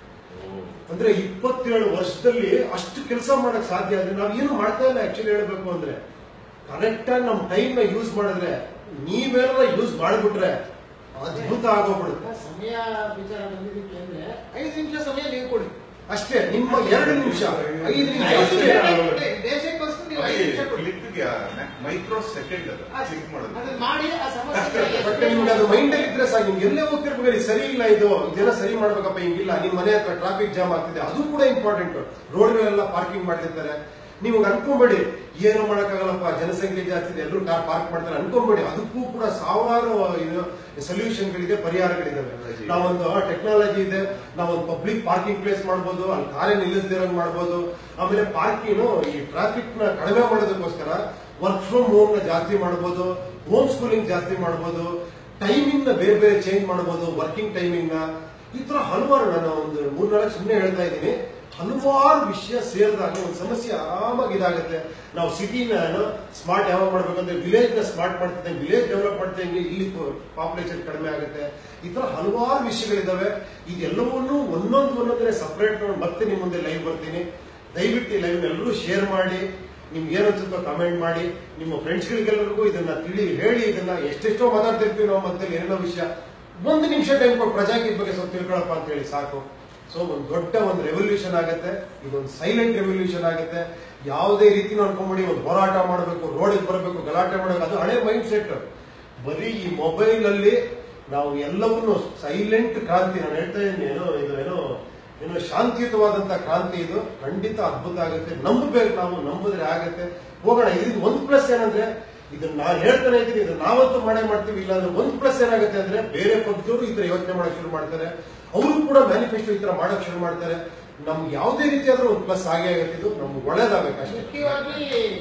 ಅಂದ್ರೆ ಇಪ್ಪತ್ತೇಳು ವರ್ಷದಲ್ಲಿ ಅಷ್ಟು ಕೆಲಸ ಮಾಡಕ್ ಸಾಧ್ಯ ಆದ್ರೆ ನಾವ್ ಏನು ಮಾಡ್ತಾ ಇಲ್ಲ ಆಕ್ಚುಲಿ ಹೇಳ್ಬೇಕು ಅಂದ್ರೆ ಕರೆಕ್ಟ್ ಆಗಿ ನಮ್ ಟೈಮ್ ನ ಯೂಸ್ ಮಾಡಿದ್ರೆ ನೀವೆಲ್ಲ ಯೂಸ್ ಮಾಡ್ಬಿಟ್ರೆ ಅದ್ಭುತ ಆಗೋಗ್ಬಿಡುತ್ತೆ ಸಮಯ ವಿಚಾರ ಬಂದಿದ್ದಕ್ಕೆ ಅಂದ್ರೆ ಐದು ನಿಮಿಷ ಸಮಯ ನೀವು ಕೊಡಿ ಅಷ್ಟೇ ನಿಮ್ಮ ಎರಡು ನಿಮಿಷ ಐದು ನಿಮಿಷ ಐದು ಅಷ್ಟೇ ನಿಮಿಷ ಕೊಡಿ. ದೇಶಕ್ಕೋಸ್ಕರ ನೀವು ಐದು ನಿಮಿಷ ಕೊಡಿ ಕ್ಲಿಕ್ಗೆ ಮೈಕ್ರೋ ಸೆಕೆಂಡ್ ಅದು ಕ್ಲಿಕ್ ಮಾಡೋದು ಅದನ್ನ ಮಾಡಿ ಆ ಸಮಸ್ಯೆ ಬಟ್ ನಿಮ್ಗೆ ಅದು ಮೈಂಡ್ ಅಲ್ಲಿ ಇದ್ರೆ ಸಾಕು ನಿಮ್ಗೆ ಎಲ್ಲೇ ಹೋಗ್ತಿರ್ಬೇಕು ಇಲ್ಲಿ ಸರಿ ಇಲ್ಲ ಇದು ಇದೆಲ್ಲ ಸರಿ ಮಾಡ್ಬೇಕಪ್ಪ ಹಿಂಗಿಲ್ಲ ನಿಮ್ ಮನೆ ಹತ್ರ ಟ್ರಾಫಿಕ್ ಜಾಮ್ ಆಗ್ತಿದೆ ಅದು ಕೂಡ ಇಂಪಾರ್ಟೆಂಟ್ ರೋಡ್ಗಳೆಲ್ಲ ಪಾರ್ಕಿಂಗ್ ಮಾಡಿರ್ತಾರೆ ನೀವು ಅನ್ಕೊಂಬೇಡಿ ಏನು ಮಾಡಕ್ಕಾಗಲ್ಲಪ್ಪ ಜನಸಂಖ್ಯೆ ಜಾಸ್ತಿ ಇದೆ ಎಲ್ಲರೂ ಕಾರ್ ಪಾರ್ಕ್ ಮಾಡ್ತಾರೆ ಅನ್ಕೊಂಬೇಡಿ ಅದಕ್ಕೂ ಕೂಡ ಸಾವಿರಾರು ಇದು ಸೊಲ್ಯೂಷನ್ಗಳಿದೆ ಪರಿಹಾರಗಳಿದಾವೆ ನಾವೊಂದು ಟೆಕ್ನಾಲಜಿ ಇದೆ ನಾವೊಂದು ಪಬ್ಲಿಕ್ ಪಾರ್ಕಿಂಗ್ ಪ್ಲೇಸ್ ಮಾಡ್ಬೋದು ಅಲ್ಲಿ ಕಾರೇ ನಿಲ್ಲಿಸದಿರಂಗ್ ಮಾಡ್ಬೋದು ಆಮೇಲೆ ಪಾರ್ಕಿಂಗ್ ಈ ಟ್ರಾಫಿಕ್ ನ ಕಡಿಮೆ ಮಾಡೋದಕ್ಕೋಸ್ಕರ ವರ್ಕ್ ಫ್ರಮ್ ಹೋಮ್ ನ ಜಾಸ್ತಿ ಮಾಡ್ಬೋದು ಹೋಮ್ ಸ್ಕೂಲಿಂಗ್ ಜಾಸ್ತಿ ಮಾಡ್ಬೋದು ಟೈಮಿಂಗ್ ನ ಬೇರೆ ಬೇರೆ ಚೇಂಜ್ ಮಾಡ್ಬೋದು ವರ್ಕಿಂಗ್ ಟೈಮಿಂಗ್ ನ ಈ ತರ ಹಲವಾರು ನಾನು ಒಂದು ಮೂರ್ನಾಲ್ಕು ಸುಮ್ಮನೆ ಹೇಳ್ತಾ ಇದ್ದೀನಿ ಹಲವಾರು ವಿಷಯ ಸೇರಿದಾಗ ಒಂದು ಸಮಸ್ಯೆ ಆರಾಮಾಗಿ ಇದಾಗುತ್ತೆ ನಾವು ಸಿಟಿನ ಸ್ಮಾರ್ಟ್ ಯಾವಾಗ ಮಾಡ್ಬೇಕಂದ್ರೆ ವಿಲೇಜ್ ನ ಸ್ಮಾರ್ಟ್ ಮಾಡ್ತಿದ್ದೆ ವಿಲೇಜ್ ಡೆವಲಪ್ ಮಾಡ್ತಿದ್ದಂಗೆ ಇಲ್ಲಿ ಪಾಪ್ಯುಲೇಷನ್ ಕಡಿಮೆ ಆಗುತ್ತೆ ಈ ತರ ಹಲವಾರು ವಿಷಯಗಳಿದಾವೆ ಇದೆಲ್ಲವನ್ನೂ ಒಂದೊಂದು ಒಂದೊಂದ್ರೆ ಸಪರೇಟ್ ಮತ್ತೆ ನಿಮ್ಮ ಮುಂದೆ ಲೈವ್ ಬರ್ತೀನಿ ದಯವಿಟ್ಟು ಲೈವ್ ಎಲ್ಲರೂ ಶೇರ್ ಮಾಡಿ ನಿಮ್ಗೆ ಏನು ಅನ್ಸುತ್ತೋ ಕಮೆಂಟ್ ಮಾಡಿ ನಿಮ್ಮ ಫ್ರೆಂಡ್ಸ್ಗಳಿಗೆಲ್ಲರಿಗೂ ಇದನ್ನ ತಿಳಿ ಹೇಳಿ ಇದನ್ನ ಎಷ್ಟೆಷ್ಟೋ ಮಾತಾಡ್ತಿರ್ತೀವಿ ನಾವು ಮತ್ತೆ ಏನೇನೋ ವಿಷಯ ಒಂದು ನಿಮಿಷ ಟೈಮ್ ಕೊಟ್ಟು ಪ್ರಜಾಕೀಯ ಬಗ್ಗೆ ಸ್ವಲ್ಪ ತಿಳ್ಕೊಳಪ್ಪ ಅಂತ ಹೇಳಿ ಸಾಕು ಸೊ ಒಂದು ದೊಡ್ಡ ಒಂದು ರೆವಲ್ಯೂಷನ್ ಆಗುತ್ತೆ ಇದೊಂದು ಸೈಲೆಂಟ್ ರೆವಲ್ಯೂಷನ್ ಆಗುತ್ತೆ ಯಾವುದೇ ರೀತಿ ಅನ್ಕೊಂಬಿಡಿ ಒಂದು ಹೋರಾಟ ಮಾಡಬೇಕು ರೋಡಿಗೆ ಬರಬೇಕು ಗಲಾಟೆ ಮಾಡಬೇಕು ಅದು ಹಳೆ ಮೈಂಡ್ ಸೆಟ್ ಬರೀ ಈ ಮೊಬೈಲ್ ಅಲ್ಲಿ ನಾವು ಎಲ್ಲವನ್ನೂ ಸೈಲೆಂಟ್ ಕ್ರಾಂತಿ ನಾನು ಹೇಳ್ತಾ ಇದ್ದೀನಿ ಏನೋ ಇದು ಏನೋ ಏನೋ ಶಾಂತಿಯುತವಾದಂತ ಕ್ರಾಂತಿ ಇದು ಖಂಡಿತ ಅದ್ಭುತ ಆಗುತ್ತೆ ನಂಬಬೇಕು ನಾವು ನಂಬಿದ್ರೆ ಆಗುತ್ತೆ ಹೋಗೋಣ ಇದರಿಂದ ಒಂದು ಪ್ಲಸ್ ಏನಂದ್ರೆ ಇದನ್ನ ನಾನು ಹೇಳ್ತಾನೆ ಇದ್ದೀನಿ ಇದನ್ನ ನಾವಂತೂ ಮಾಡೇ ಮಾಡ್ತೀವಿ ಇಲ್ಲ ಅಂದ್ರೆ ಒಂದು ಪ್ಲಸ್ ಏನಾಗುತ್ತೆ ಅಂದ್ರೆ ಬೇರೆ ಪಕ್ಷದವರು ಈ ತರ ಯೋಚನೆ ಮಾಡಕ್ ಶುರು ಮಾಡ್ತಾರೆ ಅವರು ಕೂಡ ಮ್ಯಾನಿಫೆಸ್ಟೋ ಈ ತರ ಮಾಡಕ್ ಶುರು ಮಾಡ್ತಾರೆ ನಮ್ಗೆ ಯಾವುದೇ ರೀತಿಯಾದ್ರೂ ಒಂದು ಪ್ಲಸ್ ಆಗೇ ಆಗುತ್ತೆ ಇದು ನಮ್ಗೆ ಒಳ್ಳೇದಾಗಬೇಕಷ್ಟೇ ಮುಖ್ಯವಾಗಿ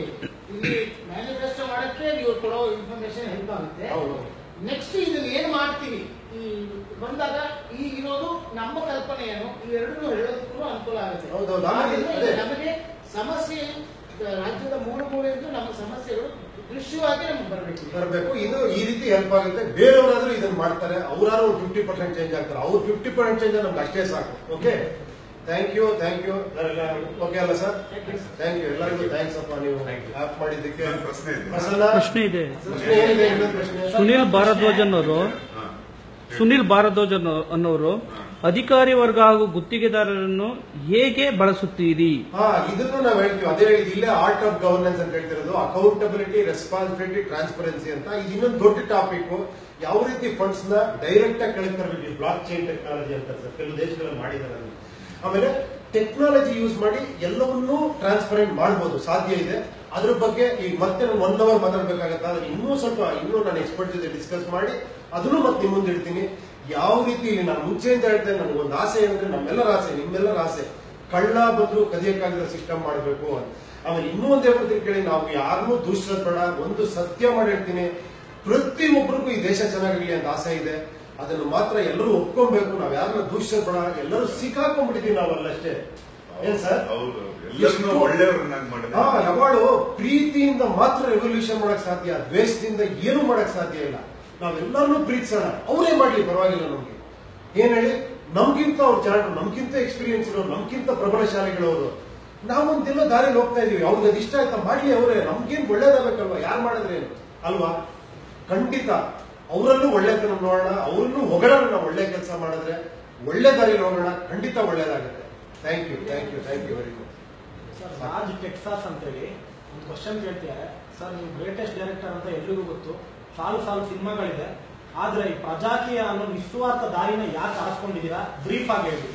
ಇಲ್ಲಿ ಮ್ಯಾನಿಫೆಸ್ಟೋ ಮಾಡಕ್ಕೆ ನೀವು ಕೊಡೋ ಇನ್ಫಾರ್ಮೇಶನ್ ಹೆಲ್ಪ್ ಆಗುತ್ತೆ ಹೌದು ನೆಕ್ಸ್ಟ್ ಇದನ್ನ ಏನ್ ಮಾಡ್ತೀವಿ ಈ ಬಂದಾಗ ಈ ಇರೋದು ನಮ್ಮ ಕಲ್ಪನೆ ಏನು ಇವೆರಡನ್ನೂ ಹೇಳೋದಕ್ಕೂ ಅನುಕೂಲ ಆಗುತ್ತೆ ಹೌದೌದು. ಆಮೇಲೆ ಆದ್ರಿಂದ ಅದೇ. ನಮಗೆ ಸಮಸ್ಯೆ ಈಗ ರಾಜ್ಯದ ಮೂಲೆ ಮೂಲೆಯಿಂದ ನಮ್ಮ ಸಮಸ್ಯೆಗಳು ದೃಶ್ಯವಾಗಿ ನಮ್ಗೆ ಬರಬೇಕು ಬರಬೇಕು ಇದು ಈ ರೀತಿ ಹೆಲ್ಪ್ ಆಗುತ್ತೆ ಬೇರೆಯವರಾದ್ರೂ ಇದನ್ನ ಮಾಡ್ತಾರೆ ಅವರಾದ್ರೂ ಒಂದು ಫಿಫ್ಟಿ ಪರ್ಸೆಂಟ್ ಚೇಂಜ್ ಆಗ್ತಾರೆ ಅವ್ರು ಫಿಫ್ಟಿ ಪರ್ಸೆಂಟ್ ಚೇಂಜ್ ನಮ್ಗೆ ಅಷ್ಟೇ ಸಾಕು okay thank you thank you okay ಅಲ್ಲ ಸರ್ ಥ್ಯಾಂಕ್ ಯು ಎಲ್ಲರಿಗೂ ಥ್ಯಾಂಕ್ಸ್ ಅಪ್ಪ ನೀವು Thank you. ಆಪ್ ಮಾಡಿದ್ದಕ್ಕೆ ಇನ್ನೊಂದು ಪ್ರಶ್ನೆ ಇದೆ. ಪ್ರಸನ್ನ ಪ್ರಶ್ನೆ ಇದೆ ಪ್ರಶ್ನೆ ಏನಿದೆ ಇನ್ನೊಂದು ಪ್ರಶ್ನೆ ಸುನಿಲ್ ಭಾರದ್ವಾಜ್ ಅನ್ನೋರು ಹಾ. ಸುನಿಲ್ ಭಾರದ್ವಾಜ್ ಅನ್ನೋ- ಅನ್ನೋರು ಅಧಿಕಾರಿ ವರ್ಗ ಹಾಗೂ ಗುತ್ತಿಗೆದಾರರನ್ನು ಹೇಗೆ ಬಳಸುತ್ತೀರಿ ಹಾ ಇದನ್ನು ನಾವು ಹೇಳ್ತೀವಿ ಅದೇ ಹೇಳಿದ್ ಇಲ್ಲೇ ಆರ್ಟ್ ಆಫ್ ಗವರ್ನೆನ್ಸ್ ಅಂತ ಹೇಳ್ತಿರೋದು ಅಕೌಂಟಬಿಲಿಟಿ ರೆಸ್ಪಾನ್ಸಿಬಿಲಿಟಿ ಟ್ರಾನ್ಸ್ಪರೆನ್ಸಿ ಅಂತ ಇದು ಇನ್ನೊಂದು ದೊಡ್ಡ ಟಾಪಿಕ್ ಯಾವ ರೀತಿ ಫಂಡ್ಸ್ ನ ಡೈರೆಕ್ಟ್ ಆಗಿ ಕೆಳಗೆ ತರಬೇಕು ಬ್ಲಾಕ್ ಚೈನ್ ಟೆಕ್ನಾಲಜಿ ಅಂತ ಸರ್ ಕೆಲವು ದೇಶಗಳಲ್ಲಿ ಮಾಡಿದ್ದಾರೆ ಅದನ್ನ. ಆಮೇಲೆ ಟೆಕ್ನಾಲಜಿ ಯೂಸ್ ಮಾಡಿ ಎಲ್ಲವನ್ನೂ ಟ್ರಾನ್ಸ್ಪರೆಂಟ್ ಮಾಡಬಹುದು ಸಾಧ್ಯ ಇದೆ ಅದ್ರ ಬಗ್ಗೆ ಈಗ ಮತ್ತೆ ನಾನು ಒನ್ ಅವರ್ ಮಾತಾಡ್ಬೇಕಾಗತ್ತೆ ಆದ್ರೆ ಇನ್ನೂ ಸ್ವಲ್ಪ ಇನ್ನೂ ನಾನು ಎಕ್ಸ್ಪರ್ಟ್ ಜೊತೆ ಡಿಸ್ಕಸ್ ಮಾಡಿ ಅದನ್ನು ಮತ್ತೆ ನಿಮ್ಮ ಮುಂದೆ ಇಡ್ತೀನಿ ಯಾವ ರೀತಿ ಇಲ್ಲಿ ನಾನು ಮುಂಚೆಯಿಂದ ಹೇಳ್ತೇನೆ ನನಗೆ ಒಂದು ಆಸೆ ಏನಂದ್ರೆ ನಮ್ಮೆಲ್ಲರ ಆಸೆ ನಿಮ್ಮೆಲ್ಲರ ಆಸೆ ಕಳ್ಳ ಬಂದ್ರು ಕದಿಯಕ್ಕಾಗಿರೋ ಸಿಸ್ಟಮ್ ಮಾಡಬೇಕು ಅಂತ ಆಮೇಲೆ ಇನ್ನೂ ಒಂದೇ ಬರ್ತೀನಿ ಕೇಳಿ ನಾವು ಯಾರನ್ನೂ ದೂಷಿಸೋದ್ ಬೇಡ ಒಂದು ಸತ್ಯ ಮಾಡಿ ಹೇಳ್ತೀನಿ ಪ್ರತಿ ಒಬ್ಬರಿಗೂ ಈ ದೇಶ ಚೆನ್ನಾಗಿರ್ಲಿ ಅಂತ ಆಸೆ ಇದೆ ಅದನ್ನು ಮಾತ್ರ ಎಲ್ಲರೂ ಒಪ್ಕೊಬೇಕು ನಾವ್ ಯಾರನ್ನ ದೂಷಿಸೋದ್ ಬೇಡ ಎಲ್ಲರೂ ಸಿಕ್ಕಾಕೊಂಡ್ಬಿಟ್ಟಿದೀವಿ ನಾವಲ್ಲಷ್ಟೇ ಏನ್ ಸರ್ ಹೌದು ಎಲ್ಲರನ್ನೂ ಎಷ್ಟು- ಒಳ್ಳೆಯವ್ರನ್ನಾಗಿ ಮಾಡಿದ್ರೆ ಹಾ ಯಾವಾಳು ಪ್ರೀತಿಯಿಂದ ಮಾತ್ರ ರೆವಲ್ಯೂಷನ್ ಮಾಡಕ್ ಸಾಧ್ಯ ದ್ವೇಷದಿಂದ ಏನು ಮಾಡಕ್ ಸಾಧ್ಯ ಇಲ್ಲ ನಾವೆಲ್ಲರನ್ನೂ ಪ್ರೀತಿಸೋಣ ಅವರೇ ಮಾಡ್ಲಿ ಪರವಾಗಿಲ್ಲ ನಮ್ಗೆ ಏನ್ ಹೇಳಿ ನಮ್ಗಿಂತ ಅವ್ರು ಚೆನ್ನಾಗಿ ನಮ್ಗಿಂತ ಎಕ್ಸ್ಪೀರಿಯನ್ಸ್ ಇರೋರು ನಮ್ಗಿಂತ ಪ್ರಬಲಶಾಲಿಗಳವರು ನಾವೊಂದೆಲ್ಲ ದಾರಿಯಲ್ಲಿ ಹೋಗ್ತಾ ಇದೀವಿ ಅವ್ರಿಗೆ ಅದು ಇಷ್ಟ ಆಯ್ತಾ ಮಾಡ್ಲಿ ಅವರೇ ನಮ್ಗೇನ್ ಒಳ್ಳೇದಾಗಬೇಕಲ್ವಾ ಯಾರು ಮಾಡಿದ್ರೆ ಏನು ಅಲ್ವಾ ಖಂಡಿತ ಅವರಲ್ಲೂ ಒಳ್ಳೆತನ ನೋಡೋಣ ಅವರಲ್ಲೂ ಹೊಗಳೋಣ ನಾವು ಒಳ್ಳೆ ಕೆಲಸ ಮಾಡಿದ್ರೆ ಒಳ್ಳೆ ದಾರಿಯಲ್ಲಿ ಹೋಗೋಣ ಖಂಡಿತ ಒಳ್ಳೇದಾಗುತ್ತೆ thank you thank you thank you very much sir Raj Texas ಅಂತೇಳಿ ಒಂದು ಕ್ವಶನ್ ಕೇಳ್ತಿದ್ದಾರೆ ಸರ್ ನೀವು ಗ್ರೇಟೆಸ್ಟ್ ಡೈರೆಕ್ಟರ್ ಅಂತ ಎಲ್ರಿಗೂ ಗೊತ್ತು ಸಾಲು ಸಾಲು ಸಿನಿಮಾಗಳಿದೆ ಆದ್ರೆ ಈ ಪ್ರಜಾಕೀಯ ಅನ್ನೋ ನಿಸ್ವಾರ್ಥ ದಾರಿನ ಯಾಕೆ ಆರಿಸ್ಕೊಂಡಿದ್ದೀರಾ ಬ್ರೀಫ್ ಆಗಿ ಹೇಳಿ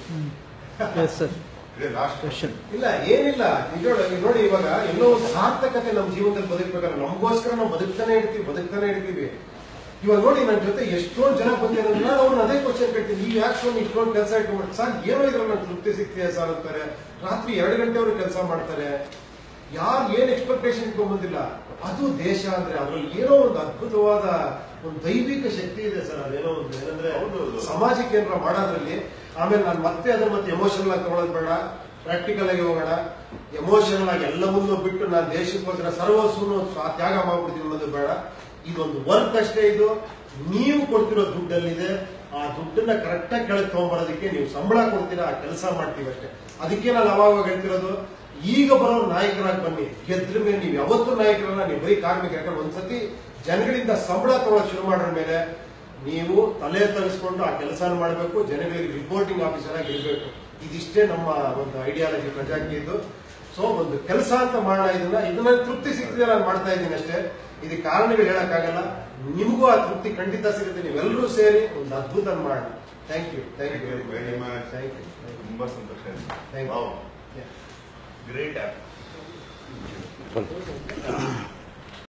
ಎಸ್ ಸರ್ ಇದೇ ಲಾಸ್ಟ್ ಕ್ವಶನ್ ಇಲ್ಲ ಏನಿಲ್ಲ ನಿಜವಾಗಿ ನೋಡಿ ಇವಾಗ ಎಲ್ಲೋ ಒಂದು ಸಾರ್ಥಕತೆ ನಮ್ಮ ಜೀವನದಲ್ಲಿ ಬದುಕಬೇಕಾದ್ರೆ ನಮಗೋಸ್ಕರ ನಾವು ಬದುಕ್ತಾನೆ ಇರ್ತೀವಿ ಬದುಕ್ತಾನೆ ಇರ್ತೀವಿ ಇವಾಗ ನೋಡಿ ನನ್ನ ಜೊತೆ ಎಷ್ಟೊಂದು ಜನ ಬಂದಿರೋದು ನಾನು ಅವ್ರನ್ನ ಅದೇ ಕ್ವಶನ್ ಕೇಳ್ತೀನಿ ನೀವು ಯಾಕೆ ಸ್ವಾಮಿ ಇಷ್ಟೊಂದು ಕೆಲಸ ಇಟ್ಕೊಂಡು ಸರ್ ಏನೋ ಇದ್ರಲ್ಲಿ ನಂಗೆ ತೃಪ್ತಿ ಸಿಗ್ತಿದೆ ಸರ್ ಅಂತಾರೆ ರಾತ್ರಿ ಎರಡು ಗಂಟೆವರೆಗೆ ಕೆಲಸ ಮಾಡ್ತಾರೆ ಯಾರು ಏನ್ ಎಕ್ಸ್ಪೆಕ್ಟೇಷನ್ ಇಟ್ಕೊಂಡ್ಬಂದಿಲ್ಲ ಅದು ದೇಶ ಅಂದ್ರೆ ಅದ್ರಲ್ಲಿ ಏನೋ ಒಂದು ಅದ್ಭುತವಾದ ಒಂದು ದೈವಿಕ ಶಕ್ತಿ ಇದೆ ಸರ್ ಅದೇನೋ ಒಂದು ಏನಂದ್ರೆ ಹೌದೌದು. ಸಮಾಜಕ್ಕೆ ಏನಾರ ಮಾಡೋದ್ರಲ್ಲಿ ಆಮೇಲೆ ನಾನು ಮತ್ತೆ ಅದನ್ನ ಮತ್ತೆ ಎಮೋಷನಲ್ ಆಗಿ ತಗೊಳ್ಳೋದು ಬೇಡ ಪ್ರಾಕ್ಟಿಕಲ್ ಆಗಿ ಹೋಗೋಣ ಎಮೋಷನಲ್ ಆಗಿ ಎಲ್ಲವನ್ನೂ ಬಿಟ್ಟು ನಾನು ದೇಶಕ್ಕೋಸ್ಕರ ಸರ್ವಸ್ವನು ಸ್ವ- ತ್ಯಾಗ ಮಾಡ್ಬಿಡ್ತೀನಿ ಅನ್ನೋದು ಬೇಡ ಇದೊಂದು ವರ್ಕ್ ಅಷ್ಟೇ ಇದು ನೀವು ಕೊಡ್ತಿರೋ ದುಡ್ಡಲ್ಲಿದೆ ಆ ದುಡ್ಡನ್ನ ಕರೆಕ್ಟ್ ಆಗಿ ಕೆಳಗೆ ತಗೊಂಡ್ಬರೋದಕ್ಕೆ ನೀವು ಸಂಬಳ ಕೊಡ್ತೀರಾ ಆ ಕೆಲಸ ಮಾಡ್ತೀವಿ ಅಷ್ಟೇ ಅದಕ್ಕೆ ನಾನು ಅವಾಗ ಹೇಳ್ತಿರೋದು ಈಗ ಬರೋ ನಾಯಕರಾಗಿ ಬನ್ನಿ ಗೆದ್ರ ಮೇಲೆ ನೀವು ಯಾವತ್ತೂ ನಾಯಕರನ್ನ ನೀವು ಬರೀ ಕಾರ್ಮಿಕ ಯಾಕಂದ್ರೆ ಒಂದ್ಸತಿ ಜನಗಳಿಂದ ಸಂಬಳ ತಗೊಳಕ್ ಶುರು ಮಾಡ್ರ ಮೇಲೆ ನೀವು ತಲೆ ತರಿಸ್ಕೊಂಡು ಆ ಕೆಲಸ ಮಾಡಬೇಕು ಜನಗಳಿಗೆ ರಿಪೋರ್ಟಿಂಗ್ ಆಫೀಸರ್ ಆಗಿ ಇರಬೇಕು ಇದಿಷ್ಟೇ ನಮ್ಮ ಒಂದು ಐಡಿಯಾಲಜಿ ಪ್ರಜಾಕಿದ್ದು ಸೊ ಒಂದು ಕೆಲಸ ಅಂತ ಮಾಡೋಣ ಇದನ್ನ ಇದನ್ನ ತೃಪ್ತಿ ಸಿಗ್ತಿದೆ ನಾನು ಮಾಡ್ತಾ ಇದ್ದೀನಿ ಅಷ್ಟೇ ಇದಕ್ಕೆ ಕಾರಣಗಳು ಹೇಳಕ್ಕಾಗಲ್ಲ ನಿಮಗೂ ಆ ತೃಪ್ತಿ ಖಂಡಿತ ಸಿಗುತ್ತೆ ನೀವೆಲ್ಲರೂ ಸೇರಿ ಒಂದು ಅದ್ಭುತ ಮಾಡೋಣ thank you thank you Thank you very much. Thank you ತುಂಬಾ ಸಂತೋಷ Thank you. Great app